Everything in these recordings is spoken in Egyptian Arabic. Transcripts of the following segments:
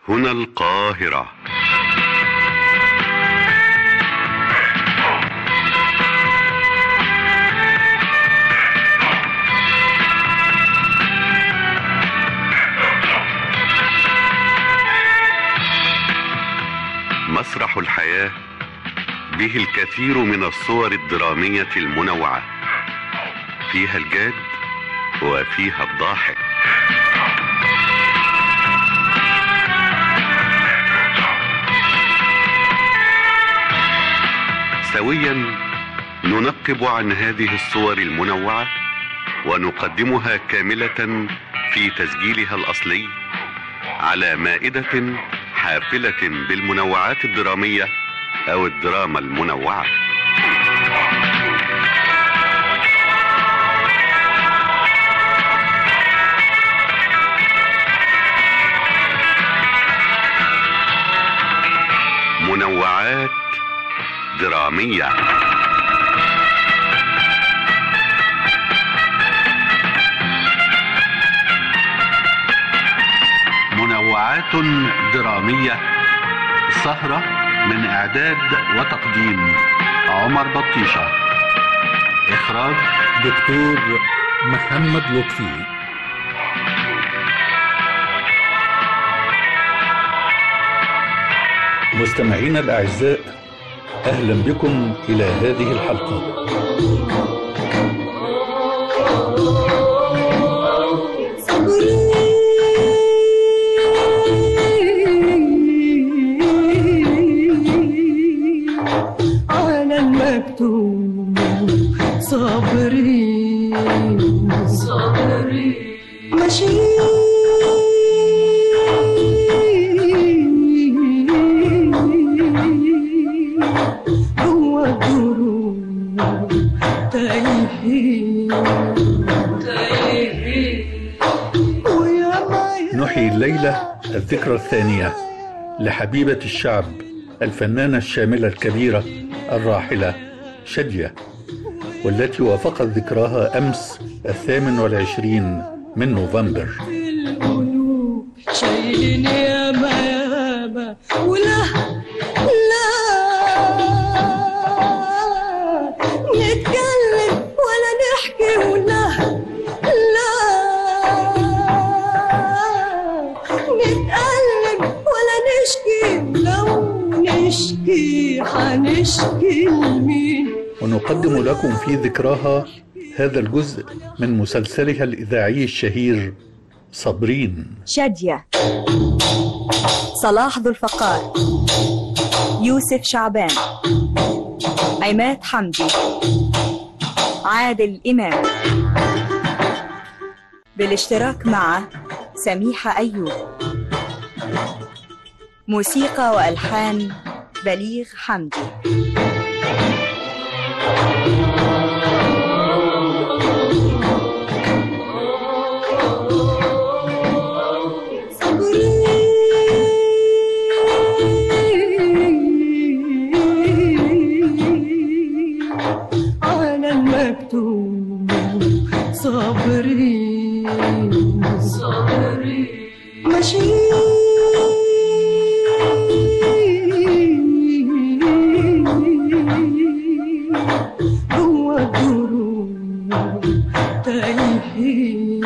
هنا القاهرة مسرح الحياة به الكثير من الصور الدرامية المنوعة فيها الجاد وفيها الضاحك سويا ننقب عن هذه الصور المنوعة ونقدمها كاملة في تسجيلها الأصلي على مائدة حافلة بالمنوعات الدرامية أو الدراما المنوعة منوعات درامية منوعات درامية سهرة من إعداد وتقديم عمر بطيشة إخراج دكتور محمد لطفي مستمعينا الأعزاء أهلا بكم إلى هذه الحلقة على المكتوب صبري صبري ماشي جوا الدروب تايهين تايهين ويا ما نحيي الليلة الذكرى الثانية لحبيبة الشعب الفنانة الشاملة الكبيرة الراحلة شادية والتي وافقت ذكراها أمس الثامن والعشرين من نوفمبر القلوب شايلين ياما ياما ولا لا نتكلم ولا نحكي ولا لا نتقلب ولا نشكي لو نشكي حنشكي لمين ونقدم لكم في ذكراها هذا الجزء من مسلسلها الإذاعي الشهير صابرين شادية صلاح ذو الفقار يوسف شعبان عماد حمدي عادل إمام بالاشتراك مع سميحة أيوب موسيقى وألحان بليغ حمدي على المكتوب صبري صبري ماشي جوا الدروب تايهين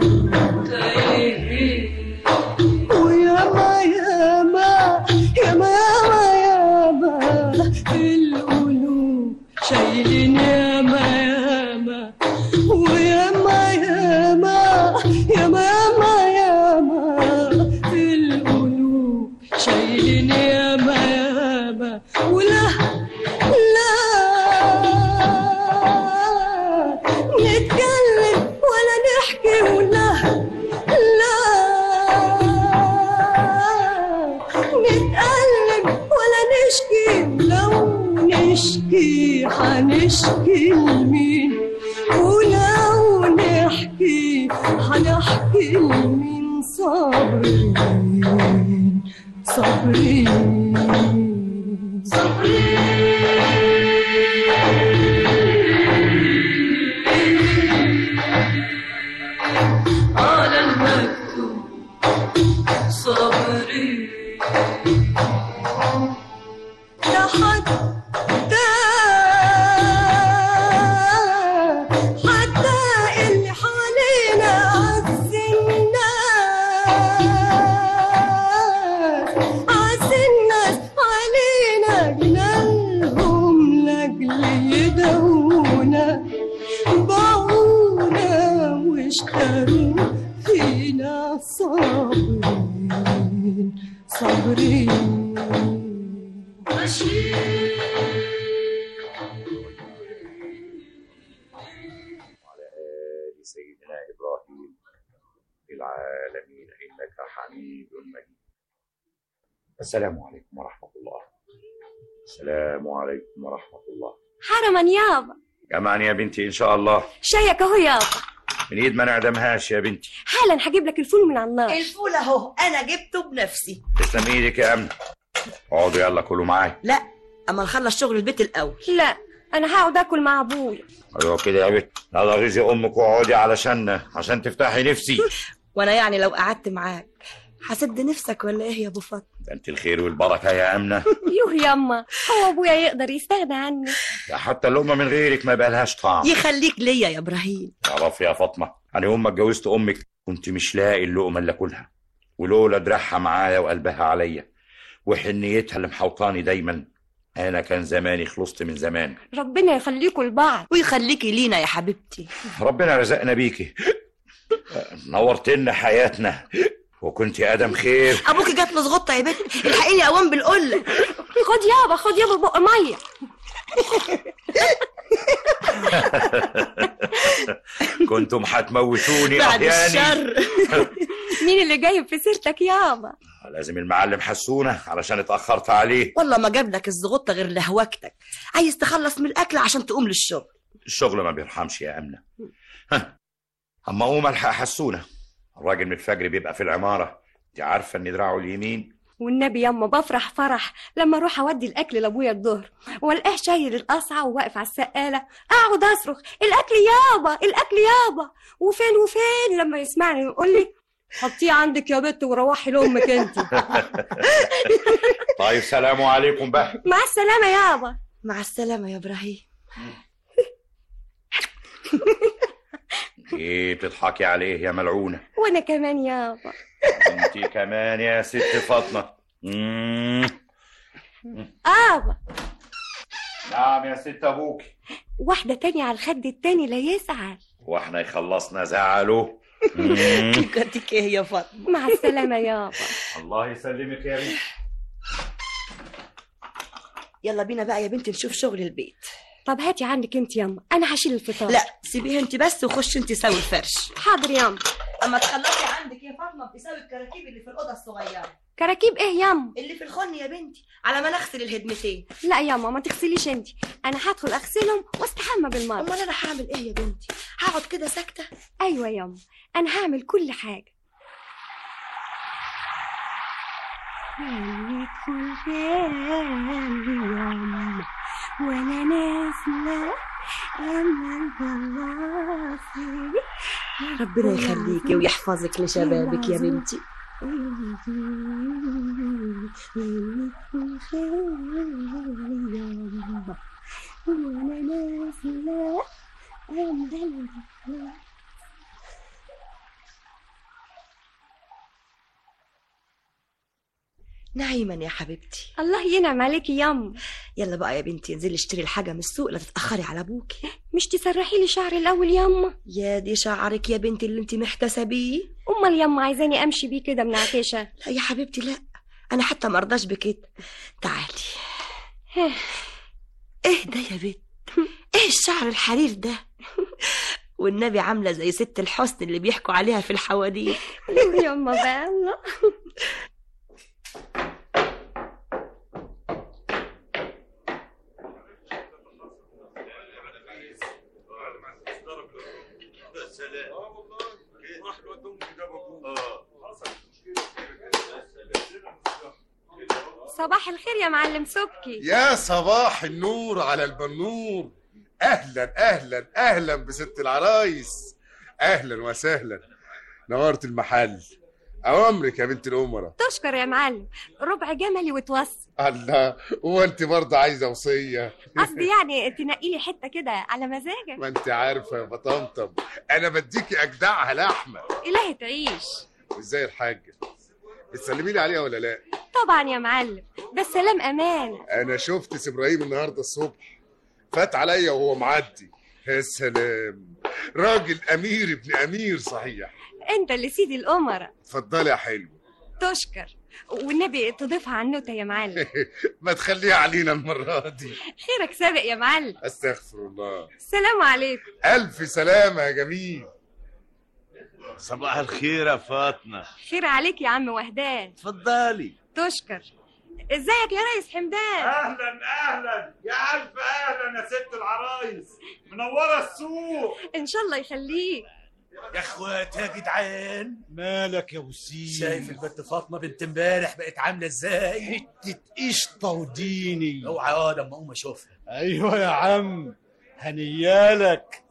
تايهين وياما ياما ياما ياما ياما في القلوب شايلين ياما ياما وياما ياما ياما ياما ياما في القلوب شايلين ياما ياما ولا لا نتكلم ولا نحكي ولا لا نتقلب ولا نشكي لو نشكي حنشكي لمين ولو نحكي حنحكي لمين صابرين صابرين على المكتوب صابرين ده حتى حتى اللي حوالينا عز الناس عز الناس علينا جنالهم لاجل يدعونا باعونا واشتروا فينا صابرين صابرين وعلى آل سيدنا إبراهيم في العالمين إنك حميد مجيد السلام عليكم ورحمة الله السلام عليكم ورحمة الله حرما يابا كمان يا بنتي إن شاء الله شايك اهو يابا من إيد ما نعدمهاش يا بنتي حالا هجيب لك الفول من على النار الفول اهو انا جبته بنفسي تسلم إيدك يا أمن اقعدوا يلا كلوا معايا لا اما نخلص شغل البيت الاول لا انا هقعد اكل مع ابويا أيوة كده يا بنت يلا غيظي أمك واقعدي علشان عشان تفتحي نفسي وانا يعني لو قعدت معاك هسد نفسك ولا ايه يا ابو فاطمه ده أنت الخير والبركة يا أمنة يوه ياما هو ابويا يقدر يستغنى عني ده حتى اللقمة من غيرك ما بقالهاش طعم يخليك ليا يا ابراهيم تعرفي يا فاطمة أنا يوم ما اتجوزت أمك كنت مش لاقي اللقمة اللي أكلها ولولا دراعها معايا وقلبها عليا وحنيتها اللي محوطاني دايما أنا كان زماني خلصت من زمان ربنا يخليكم لبعض ويخليكي لينا يا حبيبتي ربنا رزقنا بيكي نورتنا حياتنا وكنت ادم خير ابوكي جات له زغطه يا بنت الحقيني اوام بالقله خد يابا خد يابا بق ميه كنتم هتموتوني بعد احياني الشر مين اللي جايب في سيرتك يابا لازم المعلم حسونه علشان اتاخرت عليه والله ما جاب لك الزغطه غير لهوجتك عايز تخلص من الاكل عشان تقوم للشغل الشغل ما بيرحمش يا امنه ها. اما اقوم الحق حسونه الراجل من الفجر بيبقى في العماره انت عارفه ان دراعه اليمين والنبي ياما بفرح فرح لما اروح اودي الاكل لابويا الظهر والقاه شايل القصعه وواقف على السقاله اقعد اصرخ الاكل يابا الاكل يابا وفين وفين لما يسمعني يقول لي حطيه عندك يا بت وروحي لامك انت طيب سلام عليكم بقى مع السلامه يابا مع السلامه يا ابراهيم ايه بتضحكي عليه يا ملعونه وانا كمان يابا انت كمان يا ست فاطمه مم. ابا نعم يا ست ابوك واحده تانية على الخد التاني لا يزعل واحنا يخلصنا زعله مم. كنتك ايه يا فاطمه مع السلامه يابا الله يسلمك يا بنت يلا بينا بقى يا بنتي نشوف شغل البيت طب هاتي عندك انت ياما انا هشيل الفطار لا سيبيها انت بس وخش انت سوي الفرش حاضر ياما اما تخلصي عندك يا فاطمه بتساوي الكراكيب اللي في الاوضه الصغيره كراكيب ايه ياما اللي في الخن يا بنتي على ما نغسل الهدمتين لا ياما ما تغسليش انت انا هدخل اغسلهم واستحمى بالمره امال انا هعمل ايه يا بنتي هقعد كده ساكته ايوه ياما انا هعمل كل حاجه ندخل غالي ياما وانا نازله اما البلاصي ربنا يخليكي ويحفظك لشبابك يا بنتي وانا نازله اما نعيما يا حبيبتي الله ينعم عليكي ياما يلا بقى يا بنتي انزلي اشتري الحاجه من السوق لا تتاخري على ابوكي مش تسرحي لي شعري الاول ياما يا دي شعرك يا بنتي اللي انت محتسه بيه امال ياما عايزاني امشي بيه كده منعكشه لا يا حبيبتي لا انا حتى مرضاش بكده تعالي ايه ده يا بنت ايه الشعر الحرير ده والنبي عامله زي ست الحسن اللي بيحكوا عليها في الحواديت ياما بقى الله صباح الخير يا معلم سبكي يا صباح النور على البنور اهلا اهلا اهلا بست العرايس اهلا وسهلا نورت المحل اوامرك يا بنت الامراء تشكر يا معلم ربع جملي وتوصي الله هو انت برضه عايزه وصيه قصدي يعني تنقي لي حته كده على مزاجك ما انت عارفه يا بطمطم انا بديكي اجدعها لحمه الهي تعيش وازاي الحاجه بتسلمي لي عليها ولا لا طبعا يا معلم ده السلام امانه انا شفت سي ابراهيم النهارده الصبح فات عليا وهو معدي يا سلام راجل امير ابن امير صحيح انت اللي سيدي الامراء اتفضلي يا حلو تشكر والنبي تضيفها على النوتة يا معلم ما تخليها علينا المره دي خيرك سابق يا معلم استغفر الله السلام عليكم الف سلامه يا جميل صباح الخير يا فاطمة خير عليك يا عم وهدان اتفضلي تشكر ازيك يا ريس حمدان اهلا اهلا يا الف اهلا يا ست العرايس منوره السوق ان شاء الله يخليك يا اخوات يا جدعان مالك يا وسيم شايف البنت فاطمة بنت امبارح بقت عاملة ازاي حتة قشطة وديني اوعى اه لما اقوم اشوفها ايوه يا عم هنيالك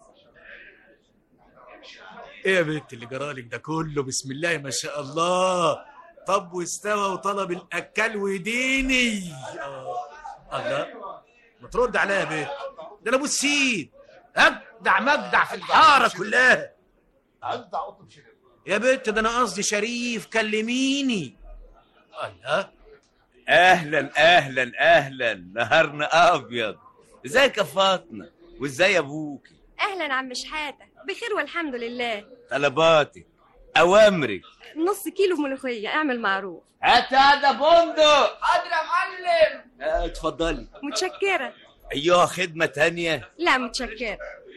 ايه يا بنت اللي جرالك ده كله بسم الله ما شاء الله طب واستوى وطلب الاكل وديني آه. الله ما ترد عليا يا بنت ده انا ابو السيد ابدع مجدع في الحاره كلها يا بنت ده انا قصدي شريف كلميني الله اهلا اهلا اهلا نهارنا ابيض ازيك يا فاطمه وازاي ابوكي اهلا عم شحاته بخير والحمد لله طلباتك اوامرك نص كيلو ملوخيه اعمل معروف هات هذا بندق حاضر يا معلم آه، اتفضلي متشكره ايوه خدمه تانية لا متشكره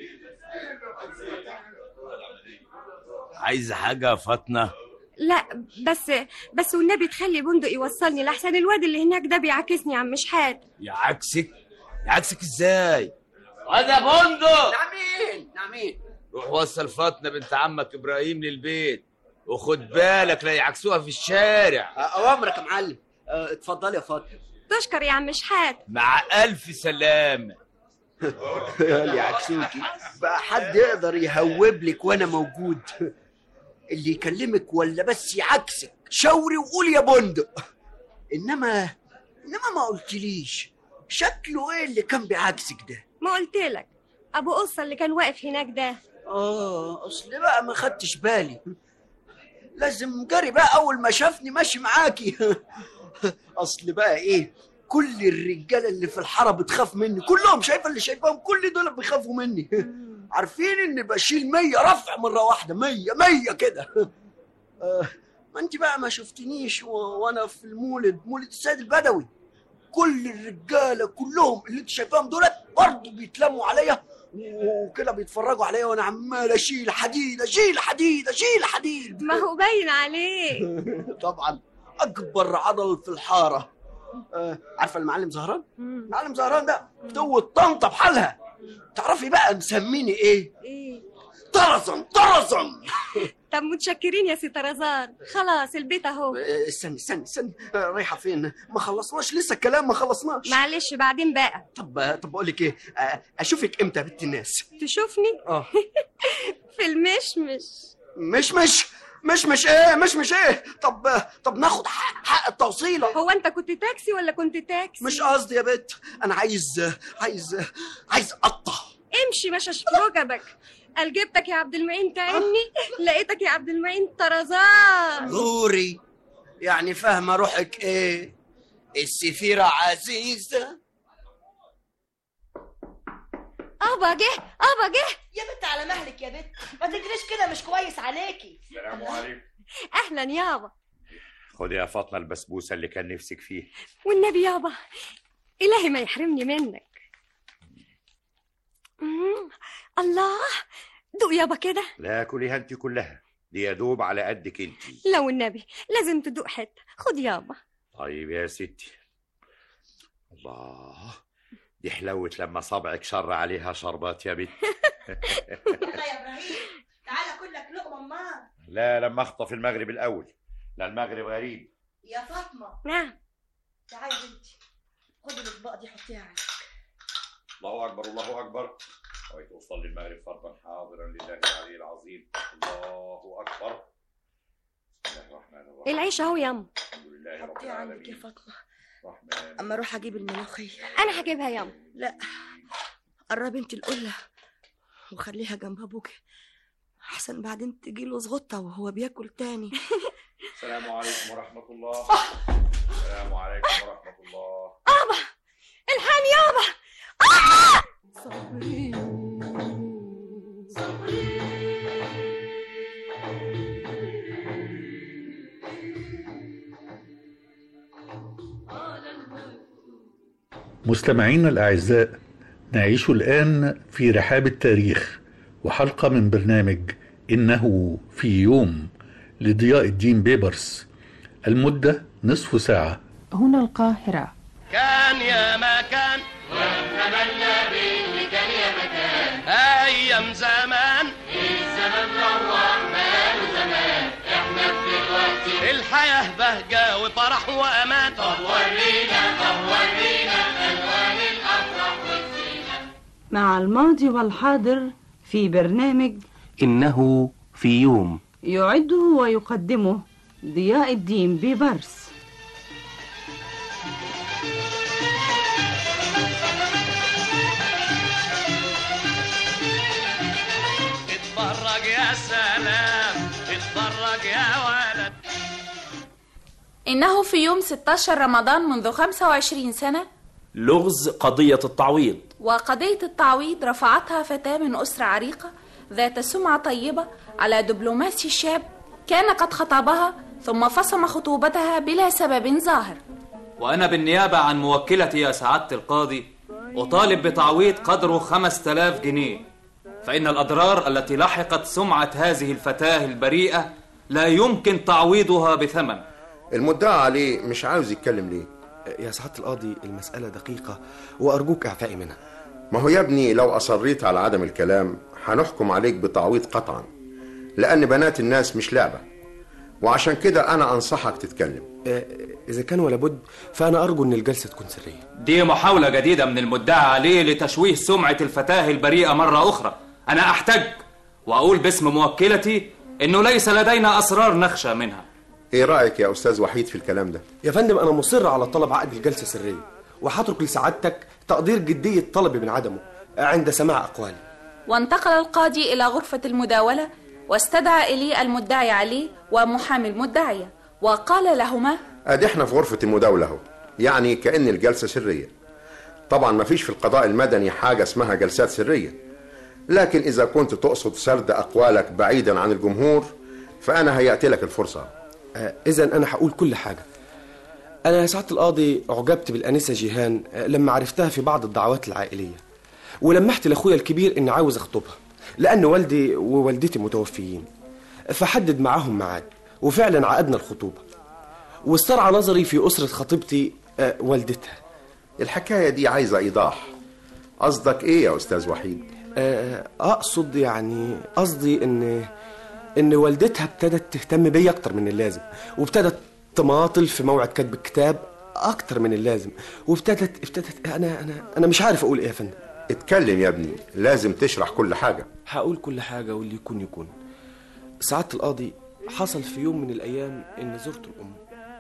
عايزه حاجه يا فاطمه لا بس بس والنبي تخلي بندق يوصلني لحسن الواد اللي هناك ده بيعاكسني يا عم شحات يعكسك يعكسك ازاي هذا بندق نعمين نعمين روح وصل فاطمه بنت عمك ابراهيم للبيت وخد بالك لا يعكسوها في الشارع اوامرك يا معلم اه، اتفضلي يا فاطمه تشكر يا عم شحات مع الف سلامه اللي عكسوكي بقى حد يقدر يهوب لك وانا موجود اللي يكلمك ولا بس يعكسك شاوري وقولي يا بندق انما انما ما قلتليش شكله ايه اللي كان بيعكسك ده ما قلت لك ابو قصه اللي كان واقف هناك ده اه اصل بقى ما خدتش بالي لازم جري بقى اول ما شافني ماشي معاكي اصل بقى ايه كل الرجاله اللي في الحاره بتخاف مني كلهم شايفه اللي شايفاهم كل دول بيخافوا مني عارفين اني بشيل مية رفع مره واحده مية مية كده آه، ما انت بقى ما شفتنيش و... وانا في المولد مولد السيد البدوي كل الرجاله كلهم اللي انت شايفاهم دولت برضه بيتلموا عليا وكده بيتفرجوا عليا وانا عمال اشيل حديد اشيل حديد اشيل حديد ما هو باين عليه طبعا اكبر عضل في الحاره آه، عارفه المعلم زهران المعلم زهران ده فتوة طنطا بحالها تعرفي بقى مسميني ايه ايه طرزن طرزن طب متشكرين يا سي طرزان خلاص البيت اهو آه، استني استني استني آه، رايحه فين ما خلصناش لسه الكلام ما خلصناش معلش بعدين بقى طب طب اقول لك ايه آه، اشوفك امتى يا بنت الناس تشوفني اه في المشمش مش مش مش مش ايه مش مش ايه طب طب ناخد حق, حق التوصيله هو انت كنت تاكسي ولا كنت تاكسي مش قصدي يا بت انا عايز عايز عايز اقطع امشي مش اشوف ركبك قال جبتك يا عبد المعين تعني لقيتك يا عبد المعين طرزان غوري يعني فاهمه روحك ايه السفيره عزيزه ابا جه ابا جه يا بنت على مهلك يا بنت ما تجريش كده مش كويس عليكي السلام عليكم اهلا يابا خدي يا فاطمه البسبوسه اللي كان نفسك فيه والنبي يابا الهي ما يحرمني منك مم. الله دوق يابا كده لا كليها انت كلها دي يا دوب على قدك انت لو النبي لازم تدوق حته خد يابا طيب يا ستي الله دي حلوت لما صبعك شر عليها شربات يا بنت يلا يا ابراهيم تعالى كلك لقمه امال لا لما اخطف المغرب الاول لا المغرب غريب يا فاطمه نعم تعالي يا بنتي خدي الاطباق دي حطيها عليك الله اكبر الله اكبر نويت اصلي المغرب فرضا حاضرا لله العلي العظيم الله اكبر العيش اهو ياما حطيه عندك يا فاطمه اما اروح اجيب الملوخيه انا هجيبها ياما لا قربي انت القله وخليها جنب ابوك احسن بعدين تجي له زغطه وهو بياكل تاني السلام عليكم ورحمة الله السلام عليكم ورحمة الله ابا الحان يابا مستمعينا الأعزاء نعيش الآن في رحاب التاريخ وحلقة من برنامج إنه في يوم لضياء الدين بيبرس المدة نصف ساعة هنا القاهرة كان يا ما كان ونتمنى باللي كان يا مكان ايام زمان الزمن روح ماله زمان احنا في دلوقتي الحياه بهجه وفرح وامان طب ورينا طب ورينا الوان الافراح والزينه مع الماضي والحاضر في برنامج إنه في يوم يعده ويقدمه ضياء الدين بيبرس اتفرج يا سلام اتفرج يا ولد إنه في يوم 16 رمضان منذ 25 سنة لغز قضية التعويض وقضية التعويض رفعتها فتاة من أسرة عريقة ذات سمعة طيبة على دبلوماسي شاب كان قد خطبها ثم فصم خطوبتها بلا سبب ظاهر وأنا بالنيابة عن موكلتي يا سعادة القاضي أطالب بتعويض قدره 5000 جنيه فإن الأضرار التي لحقت سمعة هذه الفتاة البريئة لا يمكن تعويضها بثمن المدعى عليه مش عاوز يتكلم ليه يا سعادة القاضي المسألة دقيقة وأرجوك إعفائي منها ما هو يا ابني لو أصريت على عدم الكلام هنحكم عليك بتعويض قطعا لأن بنات الناس مش لعبة وعشان كده أنا أنصحك تتكلم آه، إذا كان ولا بد فأنا أرجو أن الجلسة تكون سرية دي محاولة جديدة من المدعى عليه لتشويه سمعة الفتاة البريئة مرة أخرى أنا أحتج وأقول باسم موكلتي إنه ليس لدينا أسرار نخشى منها إيه رأيك يا أستاذ وحيد في الكلام ده؟ يا فندم أنا مصر على طلب عقد الجلسة سرية وهترك لسعادتك تقدير جدية طلبي من عدمه عند سماع أقوالي وانتقل القاضي إلى غرفة المداولة واستدعى إلي المدعي عليه ومحامي المدعية وقال لهما أدي إحنا في غرفة المداولة أهو يعني كأن الجلسة سرية طبعا مفيش في القضاء المدني حاجة اسمها جلسات سرية لكن إذا كنت تقصد سرد أقوالك بعيدا عن الجمهور فأنا هيأتي لك الفرصة آه، إذا أنا هقول كل حاجة أنا يا سعادة القاضي أعجبت بالأنسة جيهان آه، لما عرفتها في بعض الدعوات العائلية ولمحت لأخويا الكبير إني عاوز أخطبها لأن والدي ووالدتي متوفيين فحدد معاهم ميعاد وفعلا عقدنا الخطوبة واسترعى نظري في أسرة خطيبتي آه، والدتها الحكاية دي عايزة إيضاح قصدك إيه يا أستاذ وحيد؟ آه، أقصد يعني قصدي إن إن والدتها ابتدت تهتم بيا أكتر من اللازم وابتدت تماطل في موعد كتب الكتاب أكتر من اللازم وابتدت ابتدت أنا أنا أنا مش عارف أقول إيه يا فندم اتكلم يا ابني لازم تشرح كل حاجة هقول كل حاجة واللي يكون يكون سعادة القاضي حصل في يوم من الأيام إن زرت الأم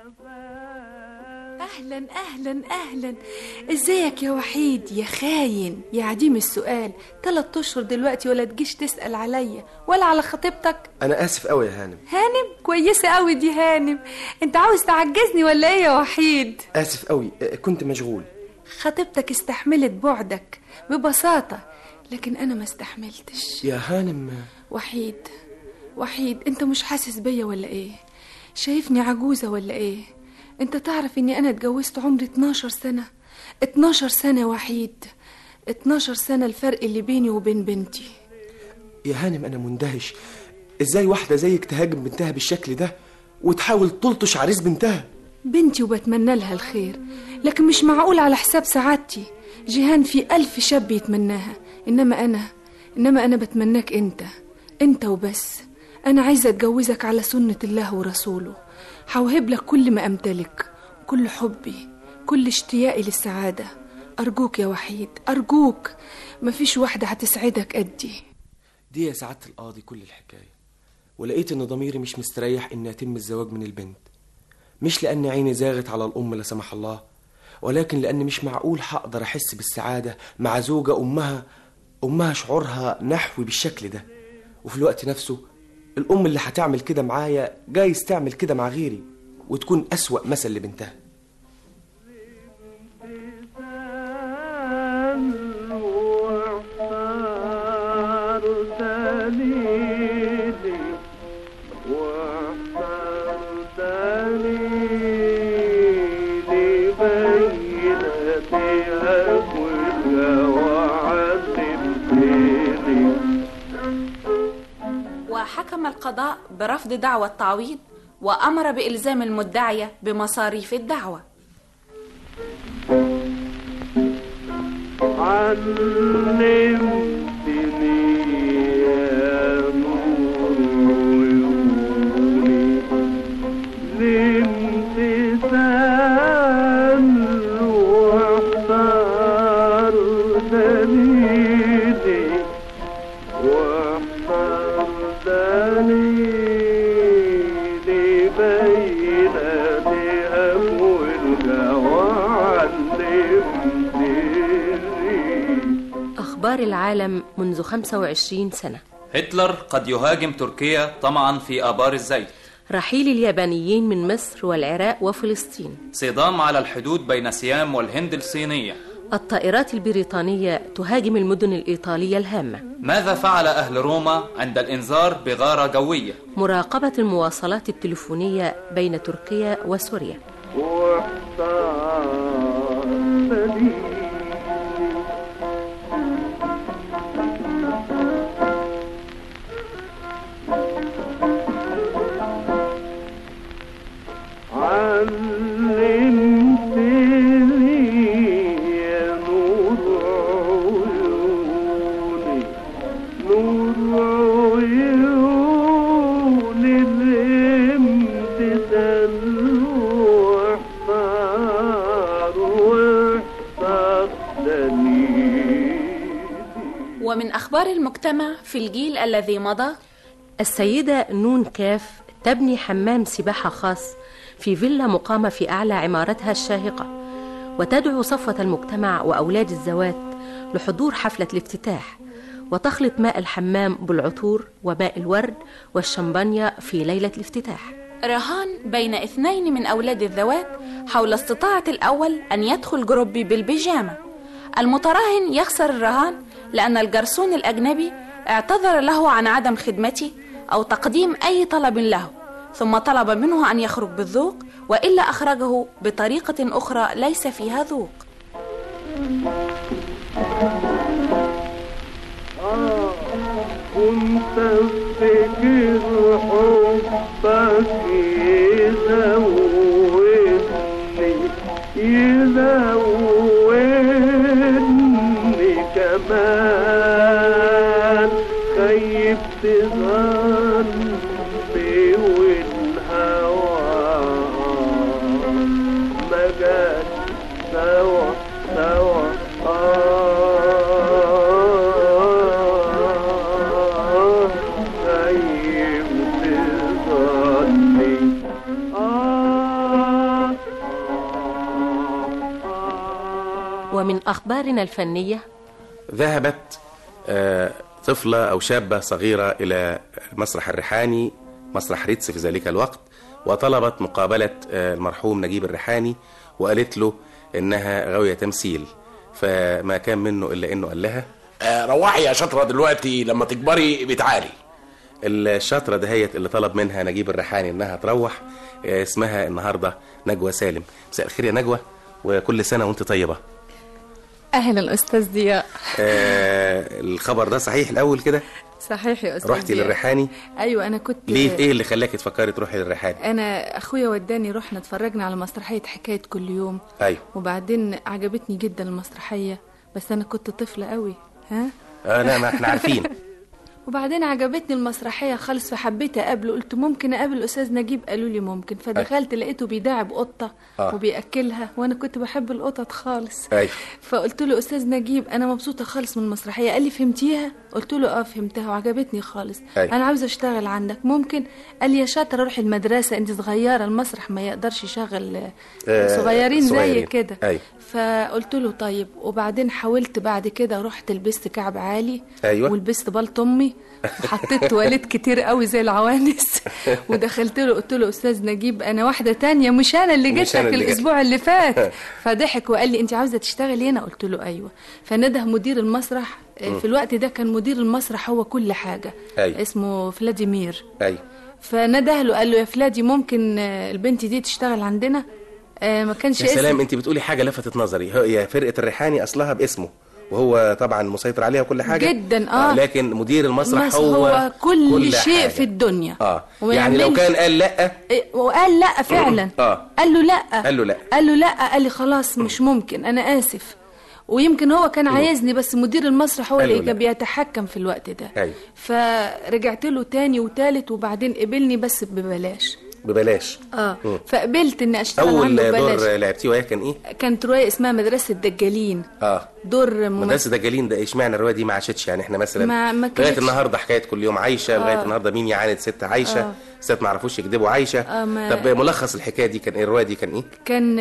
اهلا اهلا اهلا ازيك يا وحيد يا خاين يا عديم السؤال تلات اشهر دلوقتي ولا تجيش تسال عليا ولا على خطيبتك أنا آسف أوي يا هانم هانم كويسه قوي دي هانم انت عاوز تعجزني ولا ايه يا وحيد آسف أوي آه، كنت مشغول خطيبتك استحملت بعدك ببساطه لكن انا ما استحملتش يا هانم وحيد وحيد انت مش حاسس بيا ولا ايه شايفني عجوزة ولا ايه انت تعرف اني انا اتجوزت عمري 12 سنة 12 سنة وحيد 12 سنة الفرق اللي بيني وبين بنتي يا هانم أنا مندهش إزاي واحدة زيك تهاجم بنتها بالشكل ده وتحاول تلطش عريس بنتها بنتي وبتمنى لها الخير لكن مش معقول على حساب سعادتي جيهان في ألف شاب يتمناها إنما أنا إنما أنا بتمناك أنت أنت وبس أنا عايزة أتجوزك على سنة الله ورسوله هوهب لك كل ما أمتلك كل حبي كل اشتياقي للسعادة أرجوك يا وحيد أرجوك مفيش واحدة هتسعدك قدي دي يا سعادة القاضي كل الحكاية ولقيت ان ضميري مش مستريح ان يتم الزواج من البنت مش لان عيني زاغت على الام لا سمح الله ولكن لان مش معقول هقدر احس بالسعاده مع زوجه امها امها شعورها نحوي بالشكل ده وفي الوقت نفسه الام اللي هتعمل كده معايا جايز تعمل كده مع غيري وتكون اسوا مثل لبنتها وحكم القضاء برفض دعوى التعويض وأمر بإلزام المدعية بمصاريف الدعوة أخبار العالم منذ 25 سنة هتلر قد يهاجم تركيا طمعا في آبار الزيت رحيل اليابانيين من مصر والعراق وفلسطين صدام على الحدود بين سيام والهند الصينية الطائرات البريطانية تهاجم المدن الإيطالية الهامة ماذا فعل أهل روما عند الإنذار بغارة جوية؟ مراقبة المواصلات التلفونية بين تركيا وسوريا ومن أخبار المجتمع في الجيل الذي مضى السيدة نون كاف تبني حمام سباحة خاص في فيلا مقامة في أعلى عمارتها الشاهقة وتدعو صفوة المجتمع وأولاد الزوات لحضور حفلة الافتتاح وتخلط ماء الحمام بالعطور وماء الورد والشمبانيا في ليلة الافتتاح رهان بين اثنين من أولاد الذوات حول استطاعة الأول أن يدخل جروبي بالبيجامة المتراهن يخسر الرهان لأن الجرسون الأجنبي اعتذر له عن عدم خدمته أو تقديم أي طلب له ثم طلب منه أن يخرج بالذوق وإلا أخرجه بطريقة أخرى ليس فيها ذوق كنت افتكر حبك يزودني يزودني كمان خيبت ظني والهوى ما جاش سوا سوا آه خيبت ظني آه ومن أخبارنا الفنية ذهبت آه، طفلة أو شابة صغيرة إلى المسرح الريحاني مسرح ريتس في ذلك الوقت وطلبت مقابلة آه، المرحوم نجيب الريحاني وقالت له إنها غاوية تمثيل فما كان منه إلا إنه قال لها آه، روحي يا شاطرة دلوقتي لما تكبري بتعالي الشاطرة دهيت اللي طلب منها نجيب الريحاني إنها تروح آه، اسمها النهاردة نجوى سالم مساء الخير يا نجوى وكل سنة وانت طيبة اهلا استاذ ضياء آه الخبر ده صحيح الأول كده صحيح يا استاذ رحتي ضياء. للريحاني ايوه انا كنت ليه ايه اللي خلاكي تفكري تروحي للريحاني انا اخويا وداني رحنا اتفرجنا على مسرحيه حكايه كل يوم ايوه وبعدين عجبتني جدا المسرحيه بس انا كنت طفله قوي ها اه لا ما احنا عارفين وبعدين عجبتني المسرحيه خالص فحبيت اقابله قلت ممكن اقابل استاذ نجيب قالوا لي ممكن فدخلت لقيته بيداعب قطه آه. وبياكلها وانا كنت بحب القطط خالص ايوه فقلت له استاذ نجيب انا مبسوطه خالص من المسرحيه قال لي فهمتيها قلت له اه فهمتها وعجبتني خالص أيوة. انا عاوزه اشتغل عندك ممكن قال لي يا شاطره روحي المدرسه انت صغيره المسرح ما يقدرش يشغل آه، آه، صغيرين زي صغيرين. كده ايوه فقلت له طيب وبعدين حاولت بعد كده رحت لبست كعب عالي أيوة. ولبست بلط امي وحطيت تواليت كتير قوي زي العوانس ودخلت له قلت له استاذ نجيب انا واحده تانية مش انا اللي مش جيت أنا لك اللي جيت. الاسبوع اللي فات فضحك وقال لي انت عاوزه تشتغلي هنا قلت له ايوه فنده مدير المسرح آه، مم. في الوقت ده كان مدير المسرح هو كل حاجه أيوة. اسمه فلاديمير ايوه فنده له قال له يا فلادي ممكن آه، البنت دي تشتغل عندنا آه، ما كانش يا اسم- سلام انت بتقولي حاجه لفتت نظري هي فرقه الريحاني اصلها باسمه وهو طبعا مسيطر عليها وكل حاجه جدا اه لكن مدير المسرح بس هو, هو كل, كل شيء حاجة. في الدنيا اه وما يعني لو يعملش- كان قال لا إيه، وقال لا فعلا اه قال له لا قال له لا قال له لا قال لي خلاص مش ممكن انا اسف ويمكن هو كان عايزني بس مدير المسرح هو قال له اللي لا. كان بيتحكم في الوقت ده ايوه فرجعت له تاني وتالت وبعدين قبلني بس ببلاش ببلاش اه مم. فقبلت اني اشتغل اول عنده دور ببلاش لعبتيه وهي كان ايه كانت روايه اسمها مدرسه الدجالين اه دور ممثل مدرسة دجالين ده اشمعنى الرواية دي ما عاشتش يعني احنا مثلا ما- ما لغاية كانتش- النهارده حكاية كل يوم عايشة لغاية آه. النهارده مين يعاند ست عايشة آه. ست ما عرفوش يكذبوا عايشة آه، ما- طب ملخص الحكاية دي كان ايه الرواية دي كان ايه كان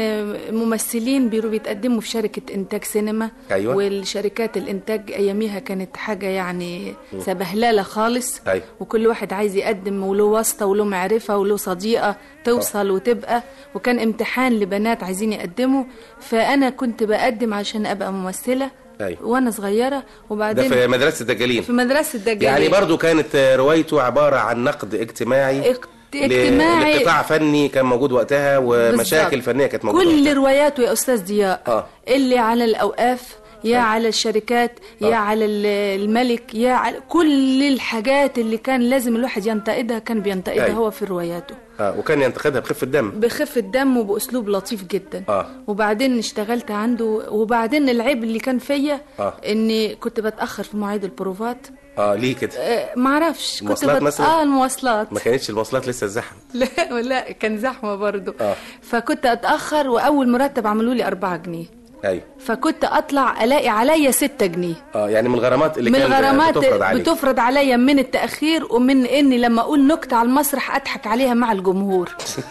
ممثلين بيروا بيتقدموا في شركة إنتاج سينما أيوة. والشركات الإنتاج أياميها كانت حاجة يعني سبهللة خالص ايوه وكل واحد عايز يقدم وله واسطة وله معرفة وله صديقة توصل وتبقى وكان امتحان لبنات عايزين يقدموا فأنا كنت بقدم عشان أبقى ممثلة ايوه وأنا صغيرة ده وبعدين في مدرسة الدجالين في مدرسة الدجالين يعني برضو كانت آه، روايته عبارة عن نقد اجتماعي ل- اجتماعي. لقطاع فني كان موجود وقتها ومشاكل بالظبط. فنية كانت موجودة كل رواياته يا أستاذ ضياء اه اللي على الأوقاف يا على الشركات يا آه. على ال- الملك يا على كل الحاجات اللي كان لازم الواحد ينتقدها كان بينتقدها أيوة. هو في رواياته اه وكان ينتقدها بخفة دم بخفة دم وبأسلوب لطيف جدا اه وبعدين اشتغلت عنده وبعدين العيب اللي كان فيا اه اني كنت بتأخر في مواعيد البروفات اه ليه كده آه، معرفش كنت المواصلات مثلاً؟ اه المواصلات ما كانتش المواصلات لسه الزحمة لا لا كان زحمة برضو اه فكنت اتأخر وأول مرتب عملوا لي أربعة جنيه ايوه فكنت اطلع الاقي عليا ستة جنيه اه يعني من الغرامات اللي من كانت الغرامات بتفرض عليك بتفرض عليا من التأخير ومن اني لما اقول نكتة على المسرح اضحك عليها مع الجمهور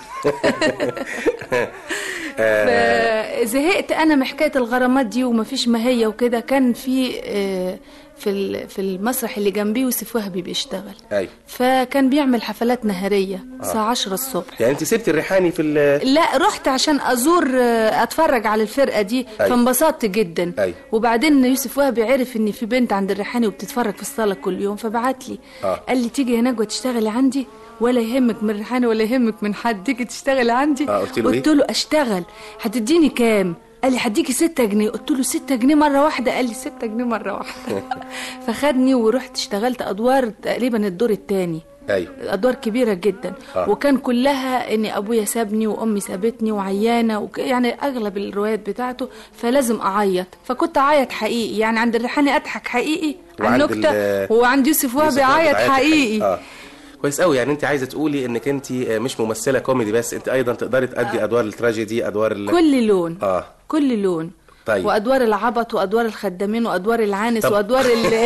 آه، فزهقت انا من حكايه الغرامات دي ومفيش ماهيه وكده كان في آه، في ال- في المسرح اللي جنبي يوسف وهبي بيشتغل ايوه فكان بيعمل حفلات نهاريه آه. الساعه 10 الصبح يعني انت سبتي الريحاني في ال لا رحت عشان ازور آه، اتفرج على الفرقه دي أيوة. فانبسطت جدا ايوه وبعدين يوسف وهبي عرف ان في بنت عند الريحاني وبتتفرج في الصاله كل يوم فبعت لي اه قال لي تيجي يا نجوى تشتغلي عندي ولا يهمك من الريحاني ولا يهمك من حد تيجي تشتغلي عندي آه، قلت له إيه؟ قلت له اشتغل هتديني كام قال لي هديكي ستة جنيه قلت له ستة جنيه مرة واحدة قال لي ستة جنيه مرة واحدة فخدني ورحت اشتغلت أدوار تقريبا الدور التاني ايوه أدوار كبيرة جدا آه. وكان كلها إن أبويا سابني وأمي سابتني وعيانة وك... يعني أغلب الروايات بتاعته فلازم أعيط فكنت أعيط حقيقي يعني عند الريحاني أضحك حقيقي عن وعند نكتة ال- وعند يوسف وهبي يوسف وهبي أعيط بتعيط حقيقي اه كويس قوي يعني انت عايزه تقولي انك انت مش ممثله كوميدي بس انت ايضا تقدري تأدي ادوار التراجيدي ادوار ال... كل لون اه كل لون طيب وادوار العبط وادوار الخدامين وادوار العانس طب- وادوار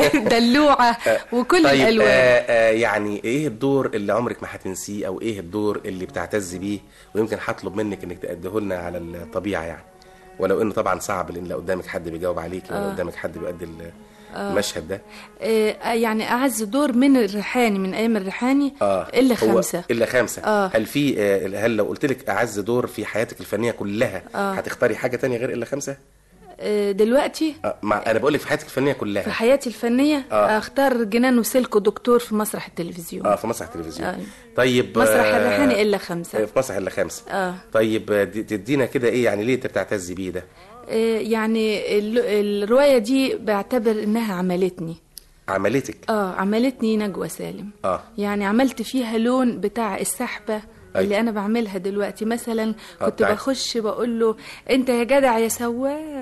الدلوعه وكل طيب الالوان آه آه يعني ايه الدور اللي عمرك ما هتنسيه او ايه الدور اللي بتعتزي بيه ويمكن هطلب منك انك تأديه لنا على الطبيعه يعني ولو انه طبعا صعب لان لو قدامك حد بيجاوب عليكي ولا آه. قدامك حد بيؤدي ال- آه. المشهد ده آه يعني اعز دور من الريحاني من ايام الريحاني اه الا هو خمسه الا خمسه آه. هل في آه هل لو قلت لك اعز دور في حياتك الفنيه كلها آه. هتختاري حاجه تانية غير الا خمسه آه دلوقتي آه مع انا بقول لك في حياتك الفنيه كلها في حياتي الفنيه آه. اختار جنان وسلكو دكتور في مسرح التلفزيون اه في مسرح التلفزيون آه. طيب مسرح آه، الريحاني الا خمسه في مسرح الا خمسه اه طيب آه، دي- تدينا كده ايه يعني ليه انت بتعتزي بيه ده آه، يعني ال- الروايه دي بعتبر انها عملتني عملتك اه عملتني نجوى سالم اه يعني عملت فيها لون بتاع السحبة أيوة. اللي انا بعملها دلوقتي مثلا آه، كنت بتاعت- بخش بقول له انت يا جدع يا سواق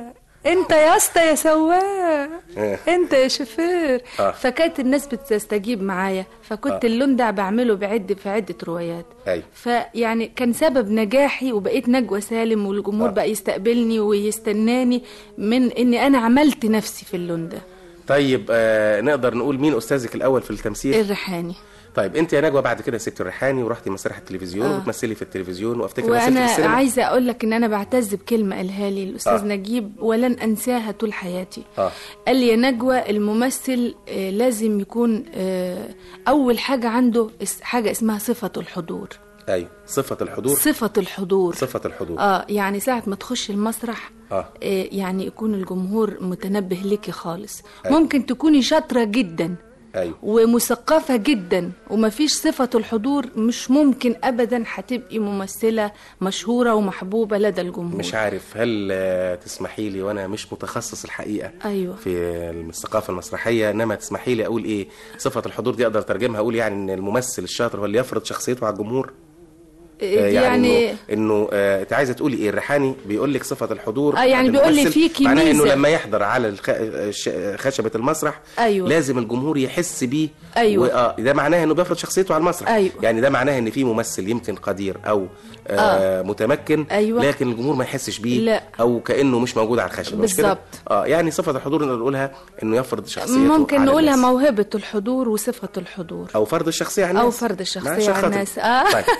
انت يا اسطى يا سواق آه. انت يا شوفير آه. فكانت الناس بتستجيب معايا فكنت آه. اللون ده بعمله بعد في عده روايات ايوه فيعني كان سبب نجاحي وبقيت نجوى سالم والجمهور آه. بقى يستقبلني ويستناني من اني انا عملت نفسي في اللون ده طيب آه نقدر نقول مين استاذك الاول في التمثيل الريحاني طيب انت يا نجوى بعد كده سبت الريحاني ورحتي مسرح التلفزيون آه. وبتمثلي في التلفزيون وافتكر مثلتي وانا في السينما عايزه اقول لك ان انا بعتز بكلمه قالها لي الاستاذ آه. نجيب ولن انساها طول حياتي اه قال لي يا نجوى الممثل آه، لازم يكون آه، اول حاجه عنده اس- حاجه اسمها صفه الحضور ايوه صفه الحضور صفه الحضور صفه الحضور اه يعني ساعه ما تخش المسرح اه آه، يعني يكون الجمهور متنبه ليكي خالص أيوة. ممكن تكوني شاطره جدا ايوه ومثقفة جدا ومفيش صفة الحضور مش ممكن أبدا هتبقي ممثلة مشهورة ومحبوبة لدى الجمهور مش عارف هل آه، تسمحي لي وانا مش متخصص الحقيقه أيوة في الثقافه المسرحيه انما تسمحي لي اقول ايه صفه الحضور دي اقدر اترجمها اقول يعني ان الممثل الشاطر هو اللي يفرض شخصيته على الجمهور آه، يعني, يعني يعني انه, إنه آه، انت عايزه تقولي ايه الريحاني بيقول لك صفه الحضور آه، يعني عند بيقول لي الممثل، فيكي معناه انه ميزة. لما يحضر على الخ... الش- خشبه المسرح أيوة. لازم الجمهور يحس بيه أيوة. وآه ده معناه انه بيفرض شخصيته على المسرح أيوة. يعني ده معناه ان في ممثل يمكن قدير او آه آه. متمكن أيوة. لكن الجمهور ما يحسش بيه لا. او كانه مش موجود على الخشبه مش كده؟ بالظبط. اه يعني صفه الحضور نقدر نقولها انه يفرض شخصيته ممكن على نقولها الناس. موهبة الحضور وصفة الحضور او فرض الشخصيه على الناس أو فرض معلش الشخصية يا على خاطر. الناس آه. طيب.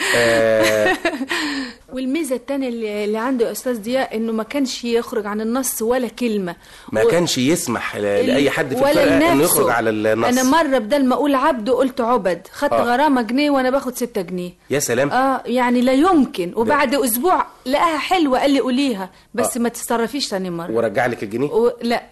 آه والميزة التانية اللي اللي عنده يا أستاذ ضياء إنه ما كانش يخرج عن النص ولا كلمة ما و- كانش يسمح ل- لاي حد في ولا الفرقه انه لنفسه. يخرج على النص انا مره بدل ما اقول عبد قلت عبد خدت آه. غرامه جنيه وانا باخد ستة جنيه يا سلام اه يعني لا يمكن وبعد اسبوع لقاها حلوه قال لي قوليها بس آه. ما تتصرفيش تاني مره ورجع لك الجنيه و... لا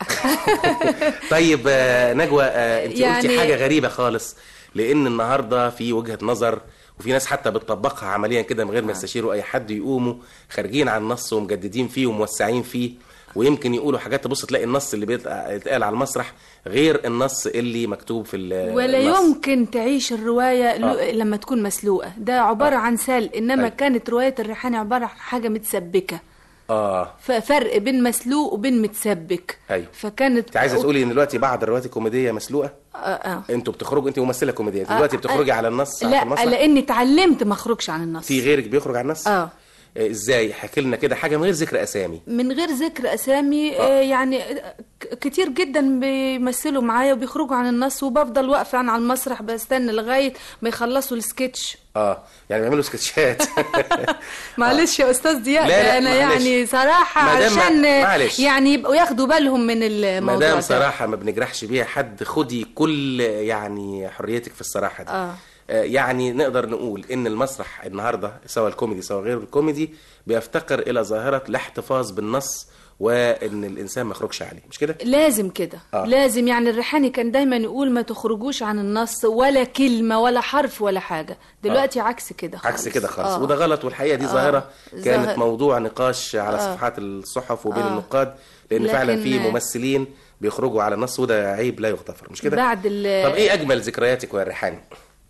طيب آه، نجوى آه، انت يعني- قلتي حاجه غريبه خالص لان النهارده في وجهه نظر وفي ناس حتى بتطبقها عمليا كده من غير ما يستشيروا اي حد يقوموا خارجين عن النص ومجددين فيه وموسعين فيه ويمكن يقولوا حاجات تبص تلاقي النص اللي بيتقال على المسرح غير النص اللي مكتوب في ال- ولا النص. يمكن تعيش الروايه لو... آه. لما تكون مسلوقه ده عباره عن سل انما أيوة. كانت روايه الريحاني عباره عن حاجه متسبكه اه ففرق بين مسلوق وبين متسبك ايوه فكانت انت عايزه تقولي ان دلوقتي بعض الروايات الكوميديه مسلوقه آه آه. انتوا بتخرجوا انت ممثله كوميديه انت آه، دلوقتي آه، بتخرجي على النص على لا المسرح لاني اتعلمت ما اخرجش عن النص في غيرك بيخرج على النص اه آه، ازاي احكي لنا كده حاجه من غير ذكر اسامي من غير ذكر اسامي آه. آه. يعني ك- كتير جدا بيمثلوا معايا وبيخرجوا عن النص وبفضل واقفه أنا على المسرح بستنى لغايه ما يخلصوا السكتش اه يعني بيعملوا سكتشات معلش يا استاذ ضياء لا، لا، ده انا معلش. يعني صراحه ما دام ما- علشان معلش. يعني يبقوا ياخدوا بالهم من الموضوع مدام ده. صراحه ما بنجرحش بيها حد خدي كل يعني حريتك في الصراحه دي اه آه، يعني نقدر نقول ان المسرح النهارده سواء الكوميدي سواء غير الكوميدي بيفتقر الى ظاهره الاحتفاظ بالنص وان الانسان ما يخرجش عليه مش كده لازم كده آه. آه. لازم يعني الريحاني كان دايما يقول ما تخرجوش عن النص ولا كلمه ولا حرف ولا حاجه دلوقتي آه. عكس كده خالص عكس كده خالص آه. وده غلط والحقيقه دي آه. ظاهره كانت ظاهر- موضوع نقاش على آه. صفحات الصحف وبين آه. النقاد لان لكن- فعلا في ممثلين بيخرجوا على النص وده عيب لا يغتفر مش كده بعد ال- طب ايه اجمل ذكرياتك يا ريحاني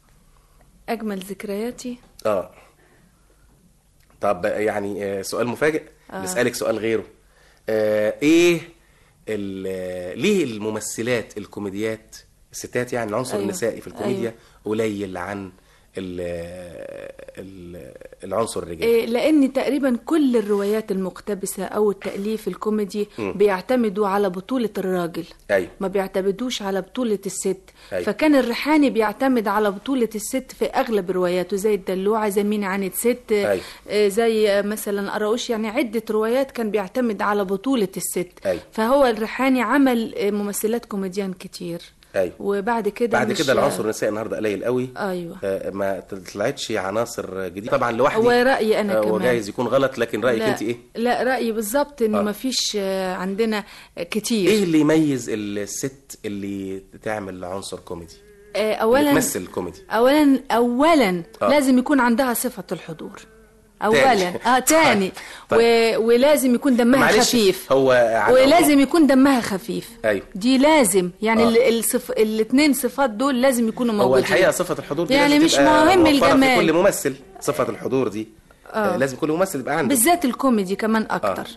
اجمل ذكرياتي اه طب يعني آه، سؤال مفاجئ آه. نسألك سؤال غيره آه ايه ال- ليه الممثلات الكوميديات الستات يعني العنصر أيوة. أيوة. النسائي في الكوميديا أيوة. قليل عن ال ال العنصر الرجالي إيه، لان تقريبا كل الروايات المقتبسه او التاليف الكوميدي مم. بيعتمدوا على بطوله الراجل ايوه ما بيعتمدوش على بطولة الست أيوة. فكان الريحاني بيعتمد على بطولة الست في أغلب رواياته زي الدلوعة زي مين عانت ست أيوة. آه، زي آه، مثلا أراوش يعني عدة روايات كان بيعتمد على بطولة الست أيوة. فهو الريحاني عمل آه، ممثلات كوميديان كتير ايوه وبعد كده بعد مش- كده العنصر النسائي النهارده قليل قوي أيوة آه، ما طلعتش عناصر جديده طبعا لوحدي هو رأيي أنا آه، كمان وجايز يكون غلط لكن رايك لا- انت ايه لا رأيي بالظبط إنه آه. مفيش آه، عندنا كتير ايه اللي يميز الست اللي تعمل عنصر كوميدي آه، اللي أولا تمثل كوميدي اولا اولا آه. لازم يكون عندها صفه الحضور اولا تاني. اه تاني طيب. و... ولازم يكون دمها معلش خفيف هو على ولازم يكون دمها خفيف ايوه دي لازم يعني آه. ال- الصف... الاثنين صفات دول لازم يكونوا هو موجودين الحقيقه صفه الحضور دي يعني لازم مش تبقى مهم موفرة في الجمال. كل ممثل صفه الحضور دي آه. آه. لازم كل ممثل يبقى عنده بالذات الكوميدي كمان آه. اكتر